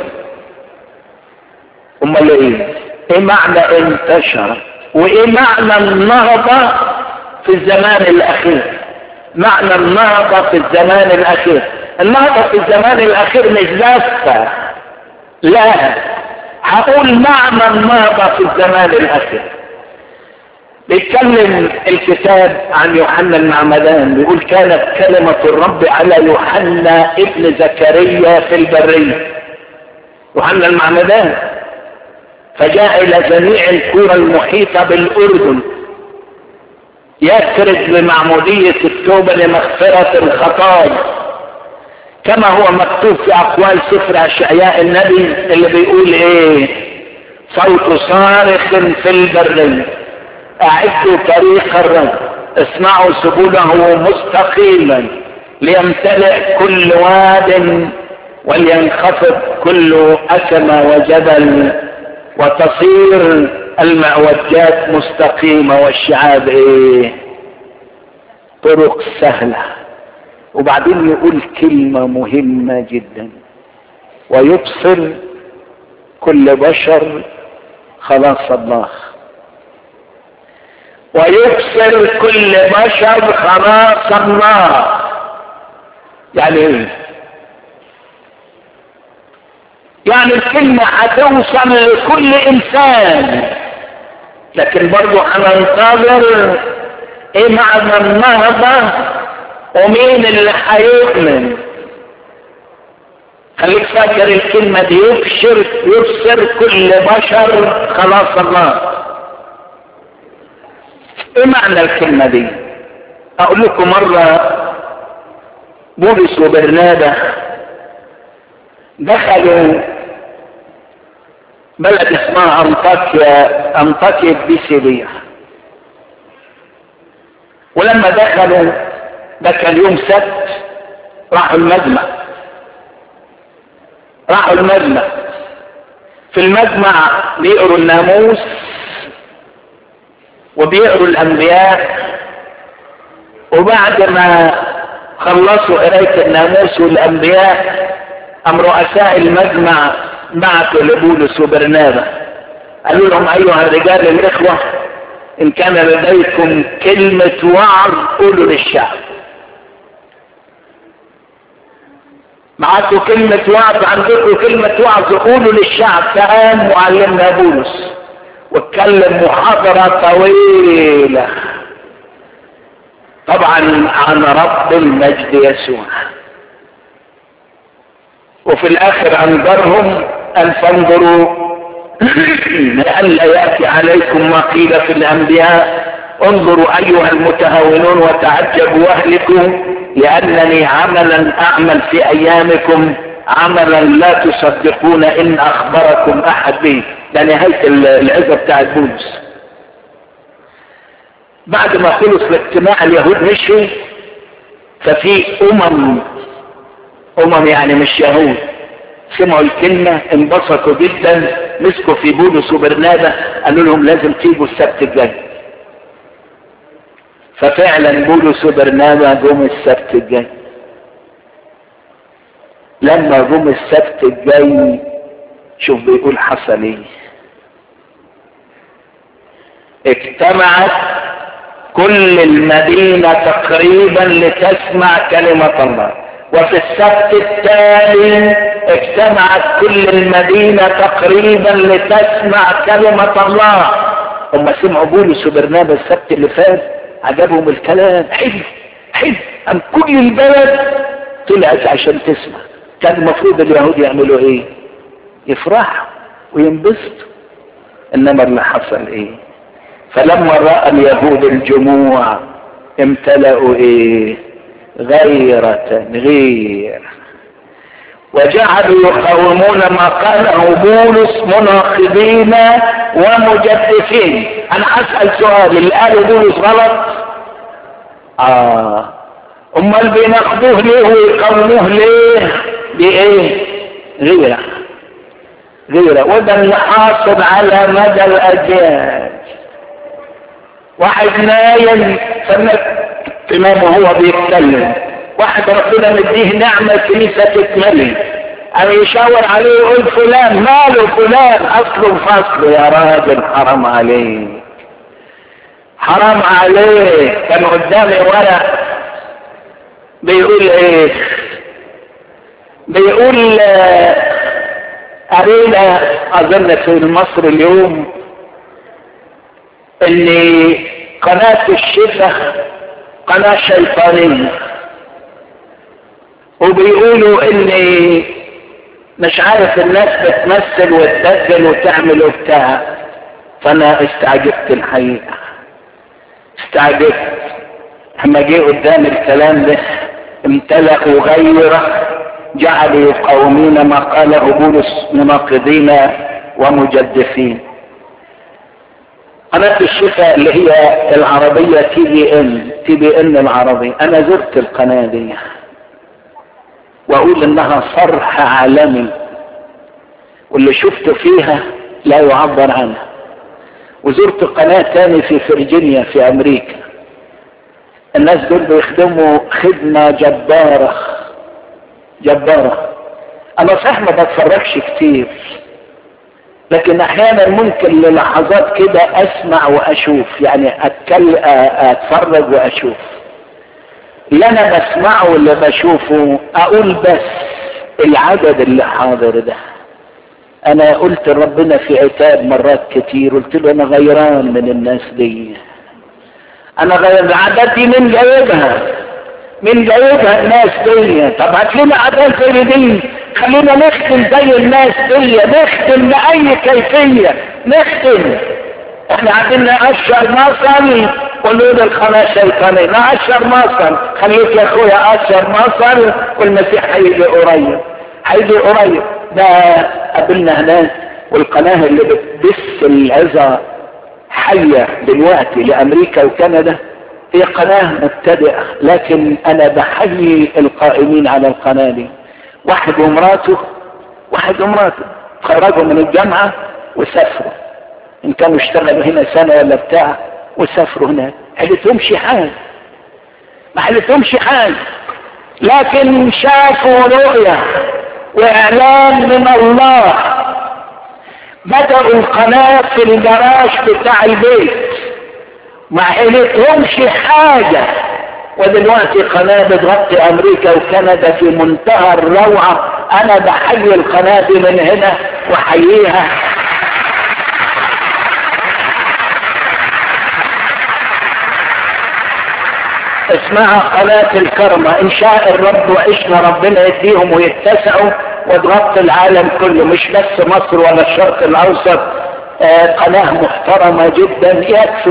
امال ايه ايه معنى انتشر وايه معنى النهضة في الزمان الاخير معنى النهضة في الزمان الاخير النهضة في الزمان الاخير مش لفة لا هقول معنى النهضة في الزمان الاخير بيتكلم الكتاب عن يوحنا المعمدان بيقول كانت كلمة الرب على يوحنا ابن زكريا في البرية يوحنا المعمدان فجاء الى جميع القرى المحيطة بالاردن يكرز بمعمودية التوبة لمغفرة الخطايا كما هو مكتوب في اقوال سفر اشعياء النبي اللي بيقول ايه صوت صارخ في البرية اعدوا طريق الرب اصنعوا سبله مستقيما ليمتلئ كل واد ولينخفض كل أكمة وجبل وتصير المعوجات مستقيمة والشعاب ايه طرق سهلة وبعدين يقول كلمة مهمة جدا ويبصر كل بشر خلاص الله ويبصر كل بشر خلاص الله يعني ايه يعني الكلمة هتوصل لكل انسان لكن برضو هننتظر ايه معنى النهضة ومين اللي هيؤمن خليك فاكر الكلمة دي يبشر يبصر كل بشر خلاص الله ايه معنى الكلمة دي اقول لكم مرة بولس وبرنابة دخلوا بلد اسمها انطاكيا انطاكيا بيسيليا ولما دخلوا ده كان يوم سبت راحوا المجمع راحوا المجمع في المجمع بيقروا الناموس وبيقروا الانبياء وبعد ما خلصوا قرايه الناموس والانبياء ام رؤساء المجمع بعثوا لبولس وبرنابا قالوا لهم ايها الرجال الاخوه ان كان لديكم كلمه وعظ قولوا للشعب معاكم كلمة وعظ عندكم كلمة وعظ قولوا للشعب فقام معلمنا بولس واتكلم محاضرة طويلة طبعا عن رب المجد يسوع وفي الاخر انذرهم ان تنظروا لئلا ياتي عليكم ما قيل في الانبياء انظروا ايها المتهاونون وتعجبوا واهلكوا لانني عملا اعمل في ايامكم عملا لا تصدقون ان اخبركم احد به ده نهاية العزة بتاع بولس بعد ما خلص الاجتماع اليهود مشوا ففي امم امم يعني مش يهود سمعوا الكلمة انبسطوا جدا مسكوا في بولس وبرنابا قالوا لهم لازم تيجوا السبت الجاي ففعلا بولس وبرنابا جم السبت الجاي لما جم السبت الجاي شوف بيقول حصل ايه اجتمعت كل المدينة تقريبا لتسمع كلمة الله وفي السبت التالي اجتمعت كل المدينة تقريبا لتسمع كلمة الله هم سمعوا بولس وبرنابا السبت اللي فات عجبهم الكلام حلو حلو ام كل البلد طلعت عشان تسمع كان المفروض اليهود يعملوا ايه يفرحوا وينبسطوا انما اللي حصل ايه فلما راى اليهود الجموع امتلأوا ايه غيرة غير وجعلوا يقاومون ما قاله بولس مناقضين ومجدفين انا اسال سؤال اللي قاله بولس غلط اه امال بيناقضوه ليه ويقاوموه ليه بايه غيره غيره وده اللي حاصل على مدى الاجيال واحد نايم سمت امامه وهو بيتكلم واحد ربنا مديه نعمة كنيسة تتملي أو يشاور عليه يقول فلان ماله فلان أصله فصله يا راجل حرام عليك حرام عليك كان قدامي ورق بيقول ايه بيقول قرينا اظن في مصر اليوم ان قناة الشفا قناة شيطانية وبيقولوا ان مش عارف الناس بتمثل وتبدل وتعمل وبتاع فانا استعجبت الحقيقة استعجبت لما جه قدام الكلام ده امتلأوا غيره جعلوا يقاومون ما قاله بولس مناقضين ومجدفين قناة الشفاء اللي هي العربية تي بي ان تي بي ان العربي انا زرت القناة دي واقول انها صرح عالمي واللي شفته فيها لا يعبر عنها وزرت قناة تاني في فرجينيا في امريكا الناس دول بيخدموا خدمة جبارة جبارة انا صح ما بتفرجش كتير لكن احيانا ممكن للحظات كده اسمع واشوف يعني اتكلم اتفرج واشوف اللي انا بسمعه واللي بشوفه اقول بس العدد اللي حاضر ده انا قلت لربنا في عتاب مرات كتير قلت له انا غيران من الناس دي انا غير العادات دي من جايبها من جايبها الناس دي طب هات لنا عادات زي دي خلينا نختم زي الناس دي نختم بأي كيفية نختم احنا عايزين نقشر مصر قولوا لي القناة الشيطانية نقشر مصر خليك يا اخويا قشر مصر والمسيح هيجي قريب هيجي قريب ده قابلنا هناك والقناة اللي بتبث العظة حية دلوقتي لأمريكا وكندا هي قناة مبتدئة لكن أنا بحيي القائمين على القناة دي واحد ومراته واحد ومراته خرجوا من الجامعة وسافروا إن كانوا اشتغلوا هنا سنة ولا بتاع وسافروا هناك حلتهمش حاجة ما حلتهمش حاجة لكن شافوا رؤية وإعلان من الله بدأوا القناة في الجراج بتاع البيت ما حلتهمش حاجة ودلوقتي قناة بتغطي امريكا وكندا في منتهى الروعة انا بحيي القناة دي من هنا وحييها اسمها قناة الكرمة ان شاء الرب وعشنا ربنا يديهم ويتسعوا وتغطي العالم كله مش بس مصر ولا الشرق الاوسط آه قناة محترمة جدا يكفي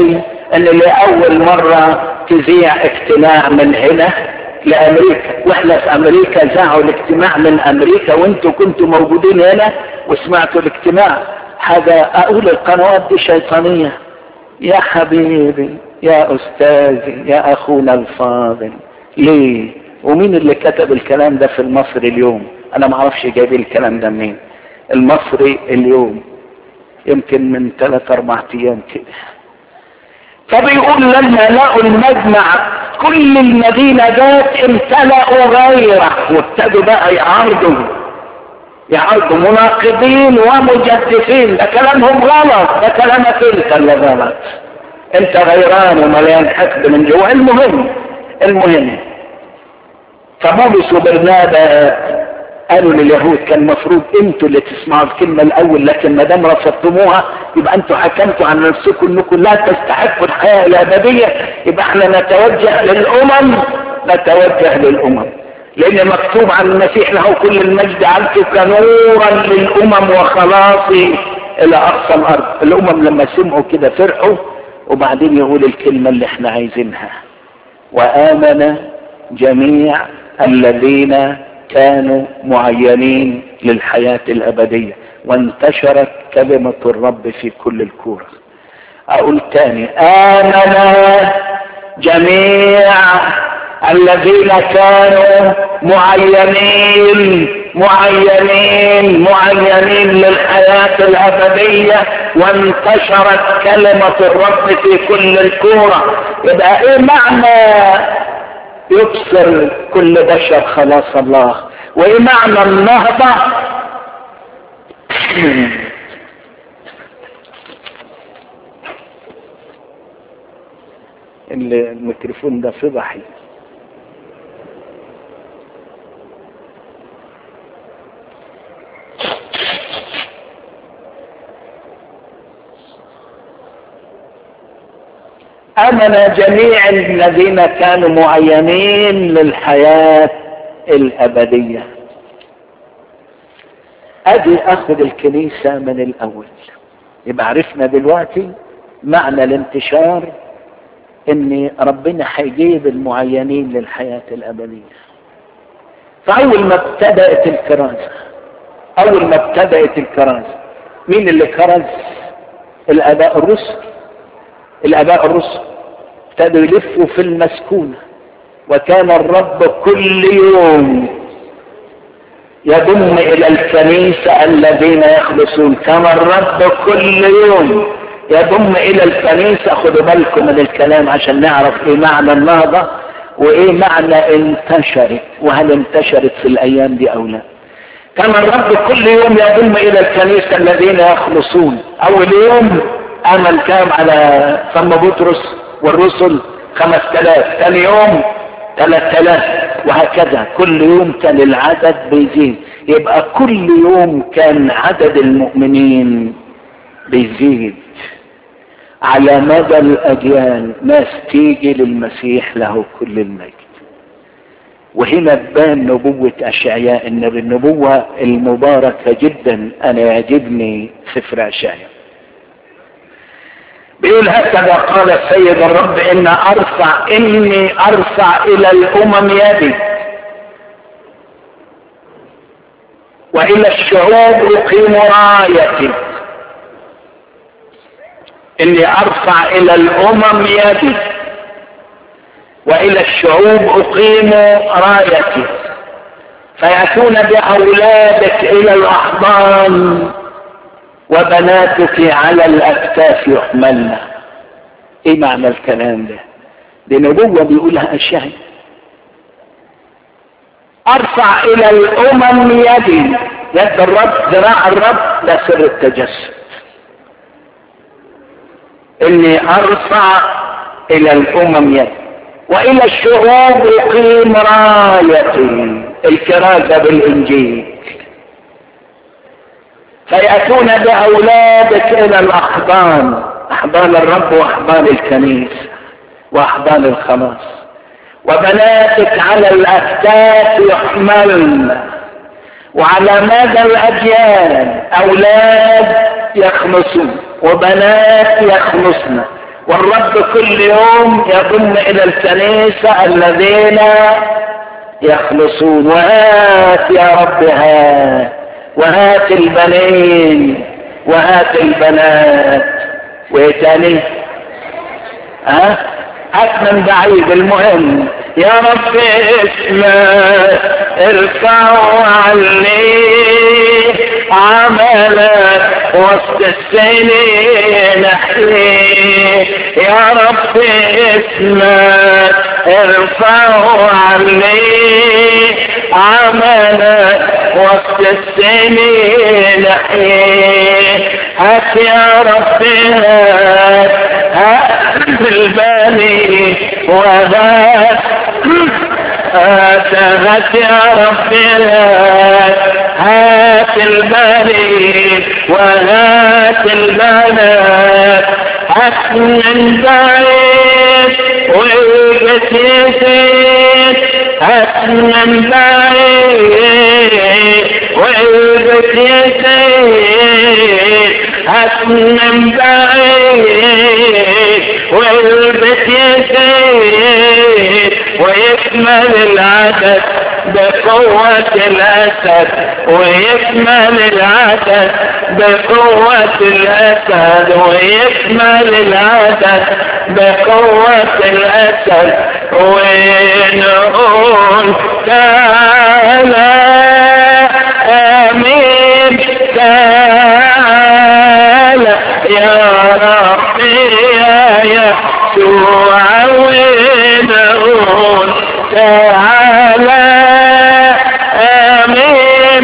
ان لاول مرة تذيع اجتماع من هنا لامريكا واحنا في امريكا ذاعوا الاجتماع من امريكا وانتوا كنتوا موجودين هنا وسمعتوا الاجتماع حاجة اقول القنوات دي شيطانية يا حبيبي يا استاذي يا اخونا الفاضل ليه ومين اللي كتب الكلام ده في المصري اليوم انا ما اعرفش جايبين الكلام ده منين المصري اليوم يمكن من ثلاث اربع ايام كده فبيقول لما لقوا المجمع كل المدينة جات امتلأوا غيره وابتدوا بقى يعارضوا يعارضوا مناقضين ومجدفين ده كلامهم غلط ده كلامك انت اللي غلط انت غيران ومليان حقد من جوا المهم المهم فبولس وبرنابا قالوا لليهود كان المفروض انتوا اللي تسمعوا الكلمه الاول لكن ما دام رفضتموها يبقى انتوا حكمتوا عن نفسكم انكم لا تستحقوا الحياه الابديه يبقى احنا نتوجه للامم نتوجه للامم لان مكتوب عن المسيح له كل المجد عنك نورا للامم وخلاصي الى اقصى الارض الامم لما سمعوا كده فرحوا وبعدين يقول الكلمه اللي احنا عايزينها وامن جميع الذين كانوا معينين للحياة الأبدية وانتشرت كلمة الرب في كل الكورة أقول تاني آمن جميع الذين كانوا معينين معينين معينين للحياة الأبدية وانتشرت كلمة الرب في كل الكورة يبقى ايه معنى يبصر كل بشر خلاص الله وايه معنى النهضة الميكروفون ده فضحي امن جميع الذين كانوا معينين للحياة الابدية ادي اخذ الكنيسة من الاول يبقى عرفنا دلوقتي معنى الانتشار ان ربنا هيجيب المعينين للحياة الابدية فاول ما ابتدأت الكرازة اول ما ابتدأت الكرازة مين اللي كرز الاباء الرسل الاباء الرسل ابتدوا يلفوا في المسكونة وكان الرب كل يوم يضم الى الكنيسة الذين يخلصون كان الرب كل يوم يضم الى الكنيسة خدوا بالكم من الكلام عشان نعرف ايه معنى النهضة وايه معنى انتشرت وهل انتشرت في الايام دي او لا كان الرب كل يوم يضم الى الكنيسة الذين يخلصون اول يوم امل كام على فم بطرس والرسل خمس تلاف ثاني يوم ثلاث تلاف وهكذا كل يوم كان العدد بيزيد يبقى كل يوم كان عدد المؤمنين بيزيد على مدى الاجيال ناس تيجي للمسيح له كل المجد وهنا تبان نبوة أشعياء إن النبوة المباركة جدا أنا يعجبني سفر أشعياء بيقول هكذا قال السيد الرب إن أرفع إني أرفع إلى الأمم يدي وإلى الشعوب أقيم رايتي إني أرفع إلى الأمم يدي وإلى الشعوب أقيم رايتي فيأتون بأولادك إلى الأحضان وبناتك على الأكتاف يحملن إيه معنى الكلام ده؟ دي نبوة بيقولها أشعي أرفع إلى الأمم يدي يد الرب ذراع الرب ده سر التجسد إني أرفع إلى الأمم يدي والى الشعوب اقيم رايتي الكرازة بالانجيل فيأتون بأولادك إلى الأحضان أحضان الرب وأحضان الكنيسة وأحضان الخلاص وبناتك على الأكتاف يحملن وعلى مدى الأجيال أولاد يخلصون وبنات يخلصن والرب كل يوم يضم الى الكنيسة الذين يخلصون وهات يا رب هات وهات البنين وهات البنات وايه تاني ها هات من بعيد المهم يا رب اسمك ارفعوا عني عملك وسط السنين احيي يا رب اسمك ارفعوا عني عملك وسط السنين احيي هات يا رب هات هات البني وهات هات هات يا رب هات هات البني وهات البنات هات من بعيد ويجت يزيد هات من بعيد ويجت يزيد هات من بعيد والبت يزيد ويكمل العدد بقوة الأسد ويكمل العدد بقوة الأسد ويكمل العدد بقوة الأسد ونقول تعالى آمين تعالى يا ربي يا يسوع ونقول تعالى آمين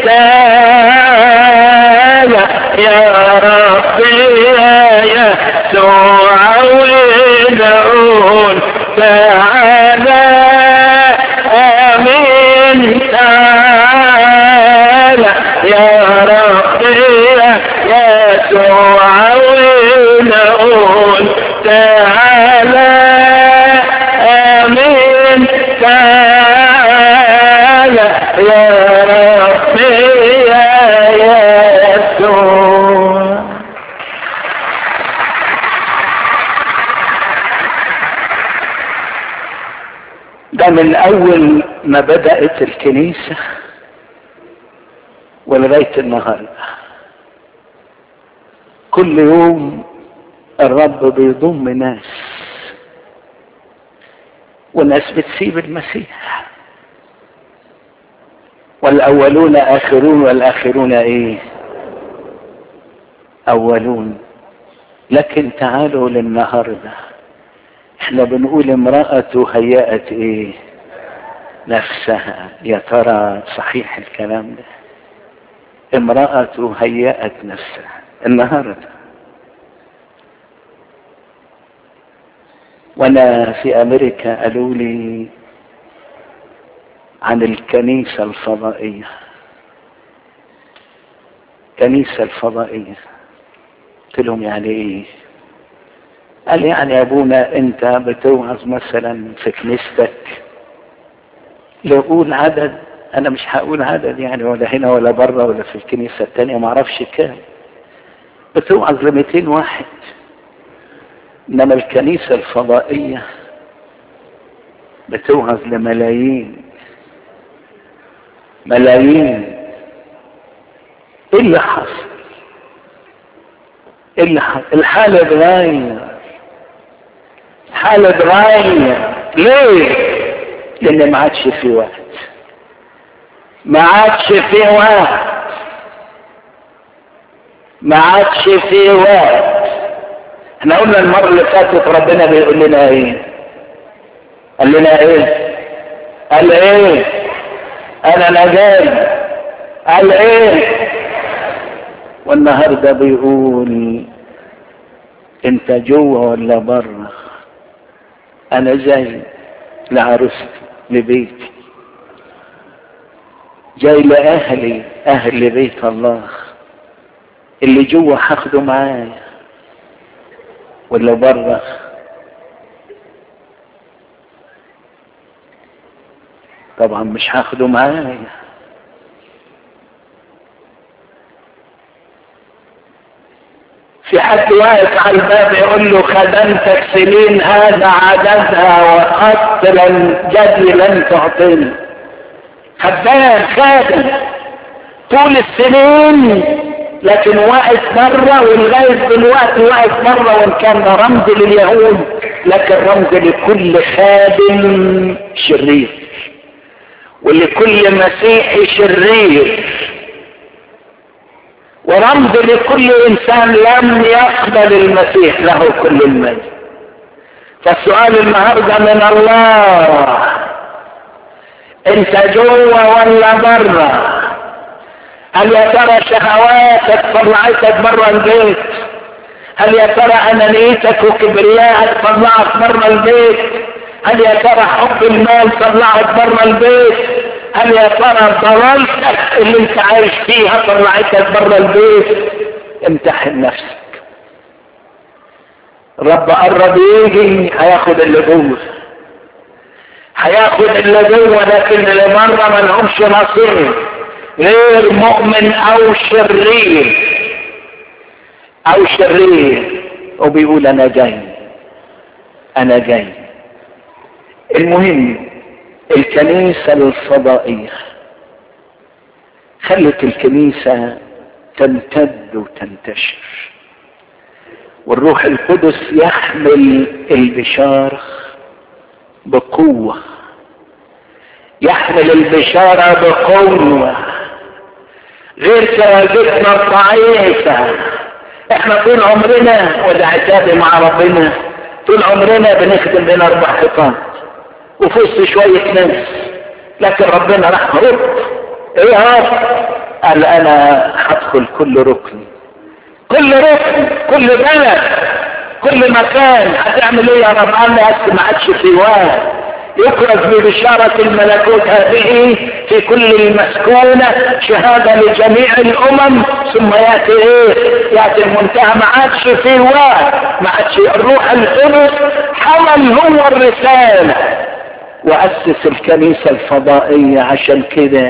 تعالى يا ربي يا يسوع ونقول تعالى آمين تعالى يا ربي يا يسوع ونقول تعالى آمين تعالى يا ربي يا يسوع ده من اول ما بدأت الكنيسة ولغاية النهاردة كل يوم الرب بيضم ناس والناس بتسيب المسيح والاولون اخرون والاخرون ايه اولون لكن تعالوا للنهارده احنا بنقول امرأة هيأت ايه نفسها يا ترى صحيح الكلام ده امرأة هيأت نفسها النهارده وانا في امريكا قالوا لي عن الكنيسة الفضائية الكنيسة الفضائية قلت لهم يعني ايه قال يعني يا ابونا انت بتوعظ مثلا في كنيستك لو قول عدد انا مش هقول عدد يعني ولا هنا ولا بره ولا في الكنيسة التانية معرفش كام بتوعظ ل 200 واحد انما الكنيسة الفضائية بتوعظ لملايين ملايين ايه اللي حصل ايه اللي حصل الحالة اتغير الحالة اتغير ليه لان ما عادش في وقت ما عادش في وقت ما عادش في وقت احنا قلنا المرة اللي فاتت ربنا بيقول لنا ايه قال لنا ايه قال ايه انا نجاي قال ايه والنهارده بيقول انت جوه ولا بره انا جاي لعروستي لبيتي جاي لاهلي اهل بيت الله اللي جوه هاخده معايا ولا بره طبعا مش هاخده معايا في في حد واقف على الباب يقول له خدمتك سنين هذا عددها وقتلا جدي لن تعطيني خدام خادم طول السنين لكن واقف مرة ولغاية دلوقتي واقف مرة وان كان رمز لليهود لكن رمز لكل خادم شرير ولكل مسيحي شرير ورمز لكل انسان لم يقبل المسيح له كل المجد فالسؤال النهارده من الله انت جوه ولا بره هل يا ترى شهواتك طلعتك بره البيت هل يا ترى انانيتك وكبريائك طلعك بره البيت هل يا ترى حب المال طلعك بره البيت هل يا ترى ضلالتك اللي انت عايش فيها طلعتك بره البيت امتحن نفسك الرب قرب يجي هياخد اللي جوه هياخد اللي جوه لكن اللي بره ما لهمش نصيب غير مؤمن او شرير او شرير وبيقول انا جاي انا جاي المهم الكنيسة الفضائية خلت الكنيسة تمتد وتنتشر والروح القدس يحمل البشارة بقوة يحمل البشارة بقوة غير تواجدنا الضعيفة احنا طول عمرنا وده عتابي مع ربنا طول عمرنا بنخدم بين اربع حيطان وفي وسط شوية ناس لكن ربنا راح هرب ايه هرب قال انا هدخل كل ركن كل ركن كل بلد كل مكان هتعمل ايه يا رب قال لي ما عادش في واحد يكرز ببشارة الملكوت هذه في كل المسكونة شهادة لجميع الأمم ثم يأتي إيه؟ يأتي المنتهى ما عادش في واحد ما عادش الروح القدس حمل هو الرسالة وأسس الكنيسة الفضائية عشان كده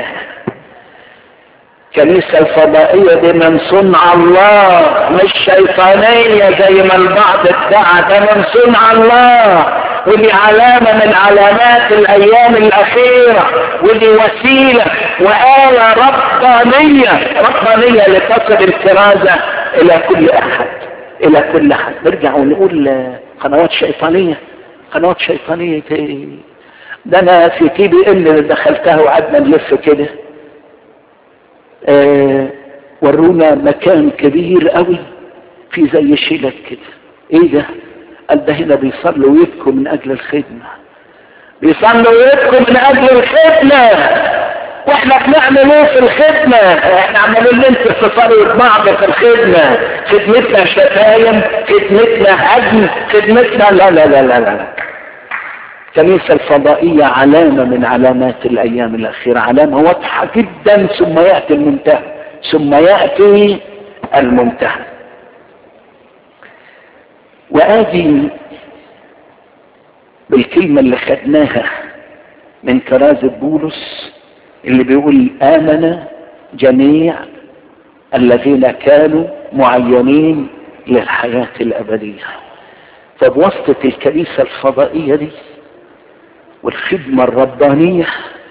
الكنيسة الفضائية دي من صنع الله مش شيطانية زي ما البعض ادعى ده من صنع الله ودي علامة من علامات الأيام الأخيرة ودي وسيلة وآلة ربانية ربانية لتصل الكرازة إلى كل أحد إلى كل أحد نرجع ونقول قنوات شيطانية قنوات شيطانية ده أنا في تي بي إن دخلتها وقعدنا نلف كده آه ورونا مكان كبير قوي في زي شيلك كده ايه ده قال ده هنا بيصلوا ويبكوا من اجل الخدمة بيصلوا ويبكوا من اجل الخدمة واحنا بنعمل ايه في الخدمة احنا عمالين ننسى في طريقة بعض في الخدمة خدمتنا شتايم خدمتنا هدم خدمتنا لا لا لا لا لا الكنيسة الفضائية علامة من علامات الأيام الأخيرة علامة واضحة جدا ثم يأتي المنتهى ثم يأتي المنتهى وآدي بالكلمة اللي خدناها من كرازة بولس اللي بيقول آمن جميع الذين كانوا معينين للحياة الأبدية فبواسطة الكنيسة الفضائية دي والخدمة الربانية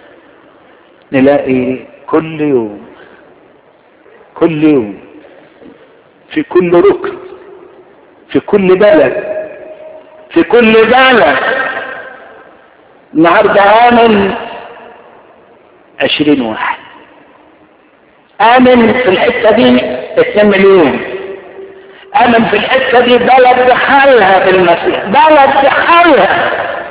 نلاقي كل يوم كل يوم في كل ركن في كل بلد في كل بلد النهارده آمن عشرين واحد آمن في الحتة دي اتنين مليون آمن في الحتة دي بلد بحالها بالمسيح بلد بحالها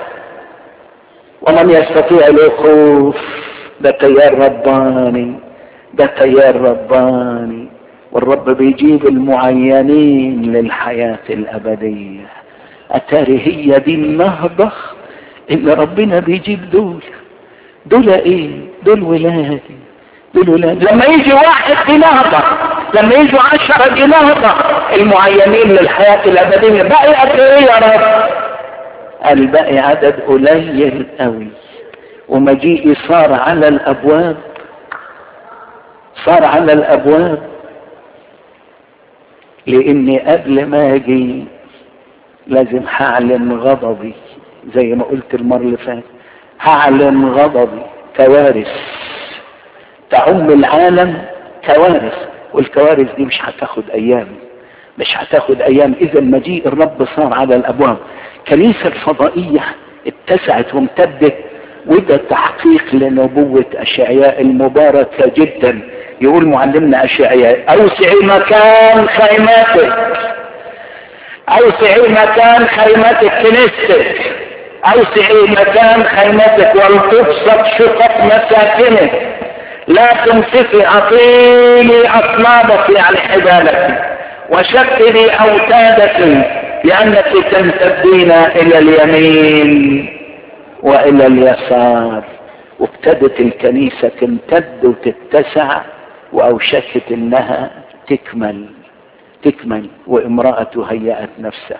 ومن يستطيع الوقوف ده تيار رباني ده تيار رباني والرب بيجيب المعينين للحياة الأبدية أتاري هي دي النهضة اللي ربنا بيجيب دول دول ايه دول ولادي دول ولادي لما يجي واحد دي نهضة لما يجوا عشرة دي نهضة المعينين للحياة الأبدية بقي قد ايه يا رب الباقي عدد قليل قوي ومجيئي صار على الابواب صار على الابواب لاني قبل ما اجي لازم هعلن غضبي زي ما قلت المرة اللي فاتت هعلن غضبي كوارث تعم العالم كوارث والكوارث دي مش هتاخد ايام مش هتاخد ايام اذا مجيء الرب صار على الابواب كنيسة الفضائية اتسعت وامتدت وده تحقيق لنبوة اشعياء المباركة جدا يقول معلمنا اشعياء اوسعي مكان خيماتك اوسعي مكان خيمتك كنيستك اوسعي مكان خيمتك ولتبسط شقق مساكنك لا تمسكي اطيلي اصنابك يعني حبالك وشكلي اوتادك لانك تمتدين الى اليمين والى اليسار وابتدت الكنيسة تمتد وتتسع واوشكت انها تكمل تكمل وامرأة هيأت نفسها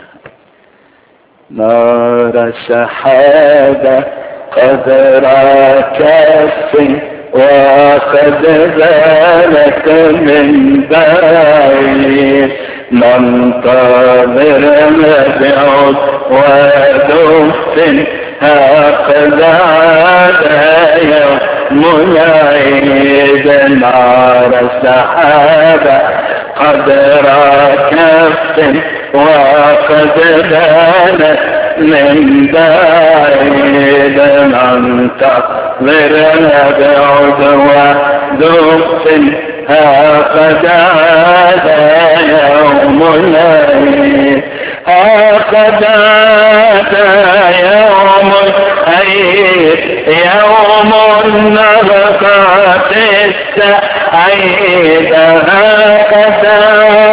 نار سحابة قدر كف واخذ ذلك من بعيد ننتظر مبعود ودف هكذا عاد يوم العيد نار السحابة قدر كف وقد بان من بعيد ننتظر نبعد ودف هكذا هذا يوم العيد هكذا هذا يوم العيد يوم النفقات السعيد هكذا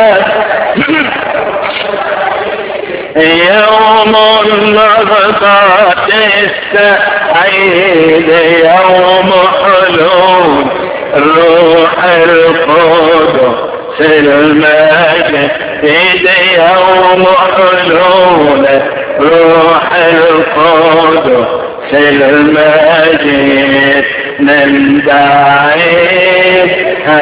يوم النفقات السعيد يوم حلول روح القدس المجد يوم حلول روح القدس المجيد من بعيد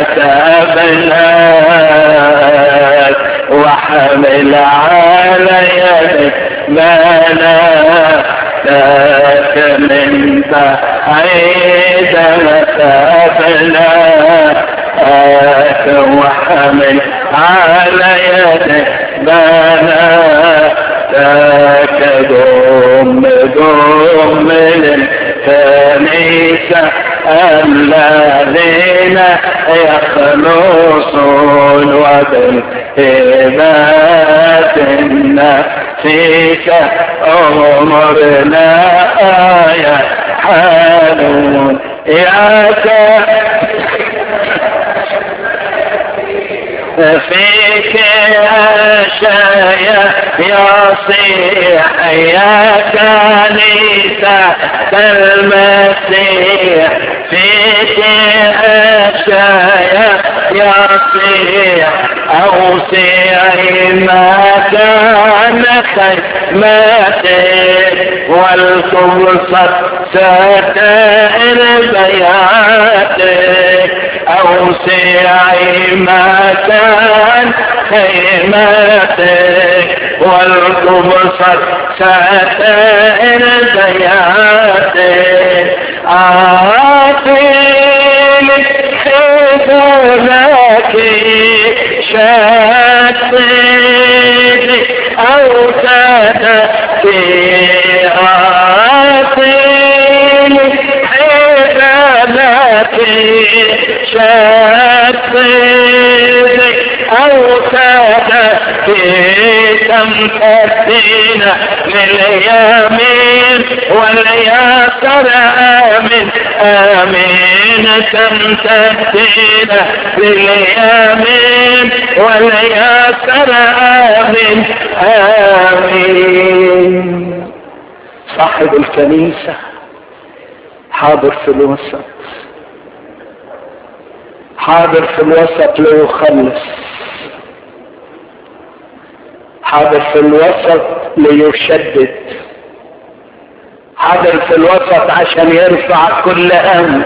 أتابناك وحمل على يدك مانا ذاك من بعيد أتابناك وحمل على يدك مانا ذاك دم دم للكنيسة الذين يخلصون وبالهبات فيك أمرنا آية حالون يا فيك أشياء يصيح يا كنيسة المسيح فيك أشياء يصيح أوسعي ما كان خيمتك والكبصة ستائر بياتك أوسعي ما كان خيمتك والكبصة ستائر بياتك أعطيني حبابك شاتني أو تدفي أعطيني حبابك شاتني أو تدفي تمتدين لليمين واليسر آمين آمين تمتدين لليمين واليسر آمين آمين صاحب الكنيسة حاضر في الوسط حاضر في الوسط ليخلص حاضر في الوسط ليشدد حاضر في الوسط عشان يرفع كل هم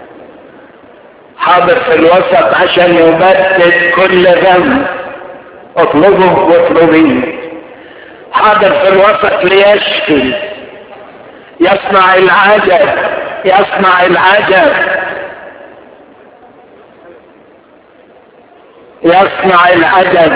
حاضر في الوسط عشان يبدد كل غم اطلبه واطلبيه حاضر في الوسط ليشفي يصنع العجب يصنع العجب يصنع العجب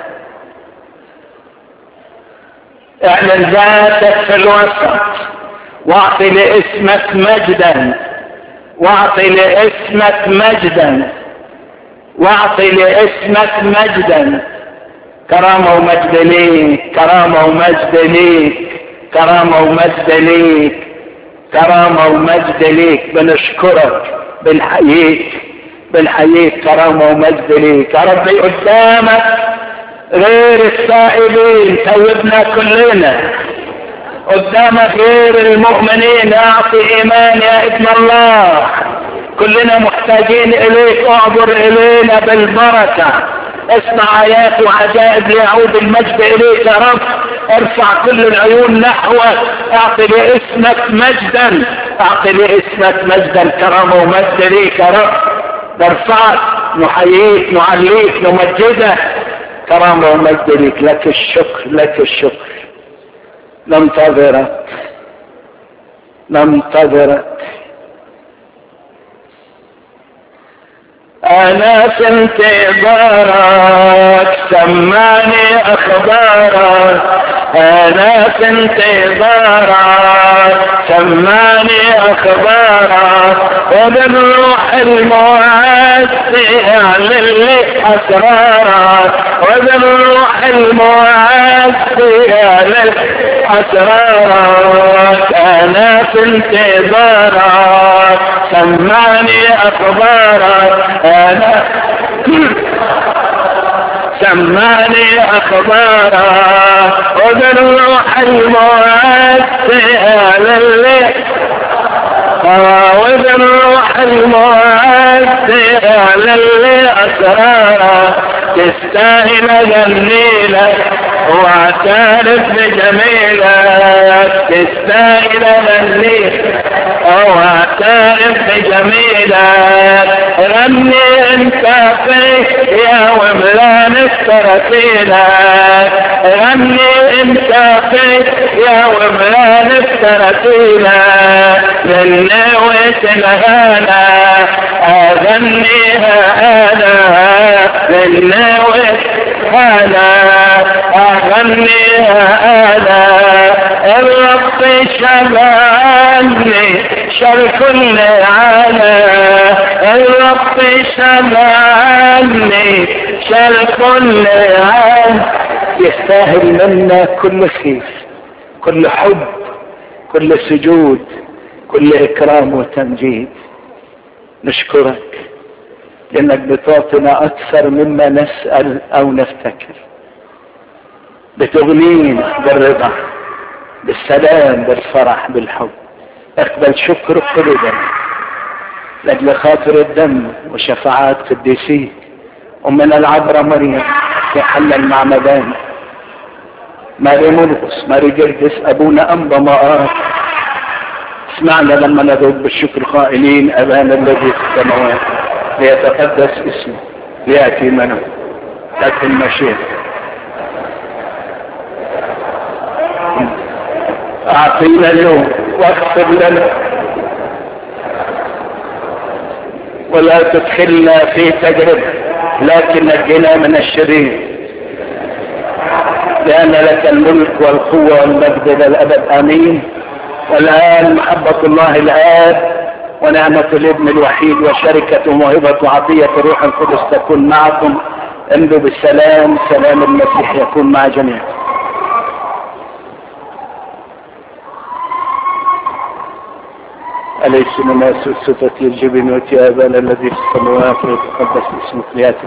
اعلن ذاتك في الوسط واعطي لاسمك مجدا واعطي لاسمك مجدا واعطي لاسمك مجدا كرامة ومجد ليك كرامة ومجد ليك كرامة ومجد ليك كرامة ومجد ليك بنشكرك بنحييك بنحييك كرامة ومجد ليك يا ربي قدامك غير السائلين توبنا كلنا قدامك غير المؤمنين اعطي ايمان يا ابن الله كلنا محتاجين اليك اعبر الينا بالبركه اصنع ايات وعجائب ليعود المجد اليك يا رب ارفع كل العيون نحوك اعطي لاسمك مجدا اعطي لاسمك مجدا كرامه ومجد ليك يا رب نرفعك نحييك نعليك نمجدك كرامه ومجد ليك لك الشكر لك الشكر ننتظرك ننتظرك انا في انتظارك سمعني اخبارك انا في انتظارك سمعني اخبارك وبالروح المعزي اعلن لي اسرارك وبالروح المعزي اعلن اسرارك انا في انتظارك سمعني اخبارك انا سمعني اخبارك وبالروح المعزي اعلن لي وبالروح المعزي اعلن لي اسرارك تستاهل جميلك واعترف بجميلك تستاهل جميلك واعترف بجميلك غني انت فيك يا وملان الترتيلك غني انت فيك يا وملان الترتيلك من نويت الهنا اغنيها انا من نويت انا اغنيها انا الرب شمالني شر كل عنا الرب شمالني شر كل عنا يستاهل منا كل خير كل حب كل سجود كل اكرام وتمجيد نشكرك لانك بتعطينا اكثر مما نسال او نفتكر بتغنينا بالرضا بالسلام بالفرح بالحب اقبل شكر قلوبنا لاجل خاطر الدم وشفاعات قديسيك ومن العبرة مريم في حل المعمدان ماري مرقس ماري جرجس ابونا انبا مآر اسمعنا لما ندعو بالشكر قائلين ابانا الذي في السماوات ليتقدس اسمه لياتي منه لكن مشيئته اعطينا اليوم واغفر لنا ولا تدخلنا في تجربة لكن نجنا من الشرير لأن لك الملك والقوة والمجد إلى الأبد آمين والآن محبة الله الآب ونعمة الابن الوحيد وشركة وموهبة وعطية الروح القدس تكون معكم امضوا بالسلام سلام المسيح يكون مع جميعكم أليس الناس الصفة الجبن وتيابان الذي في السماوات ويتقدس اسمك ليأتي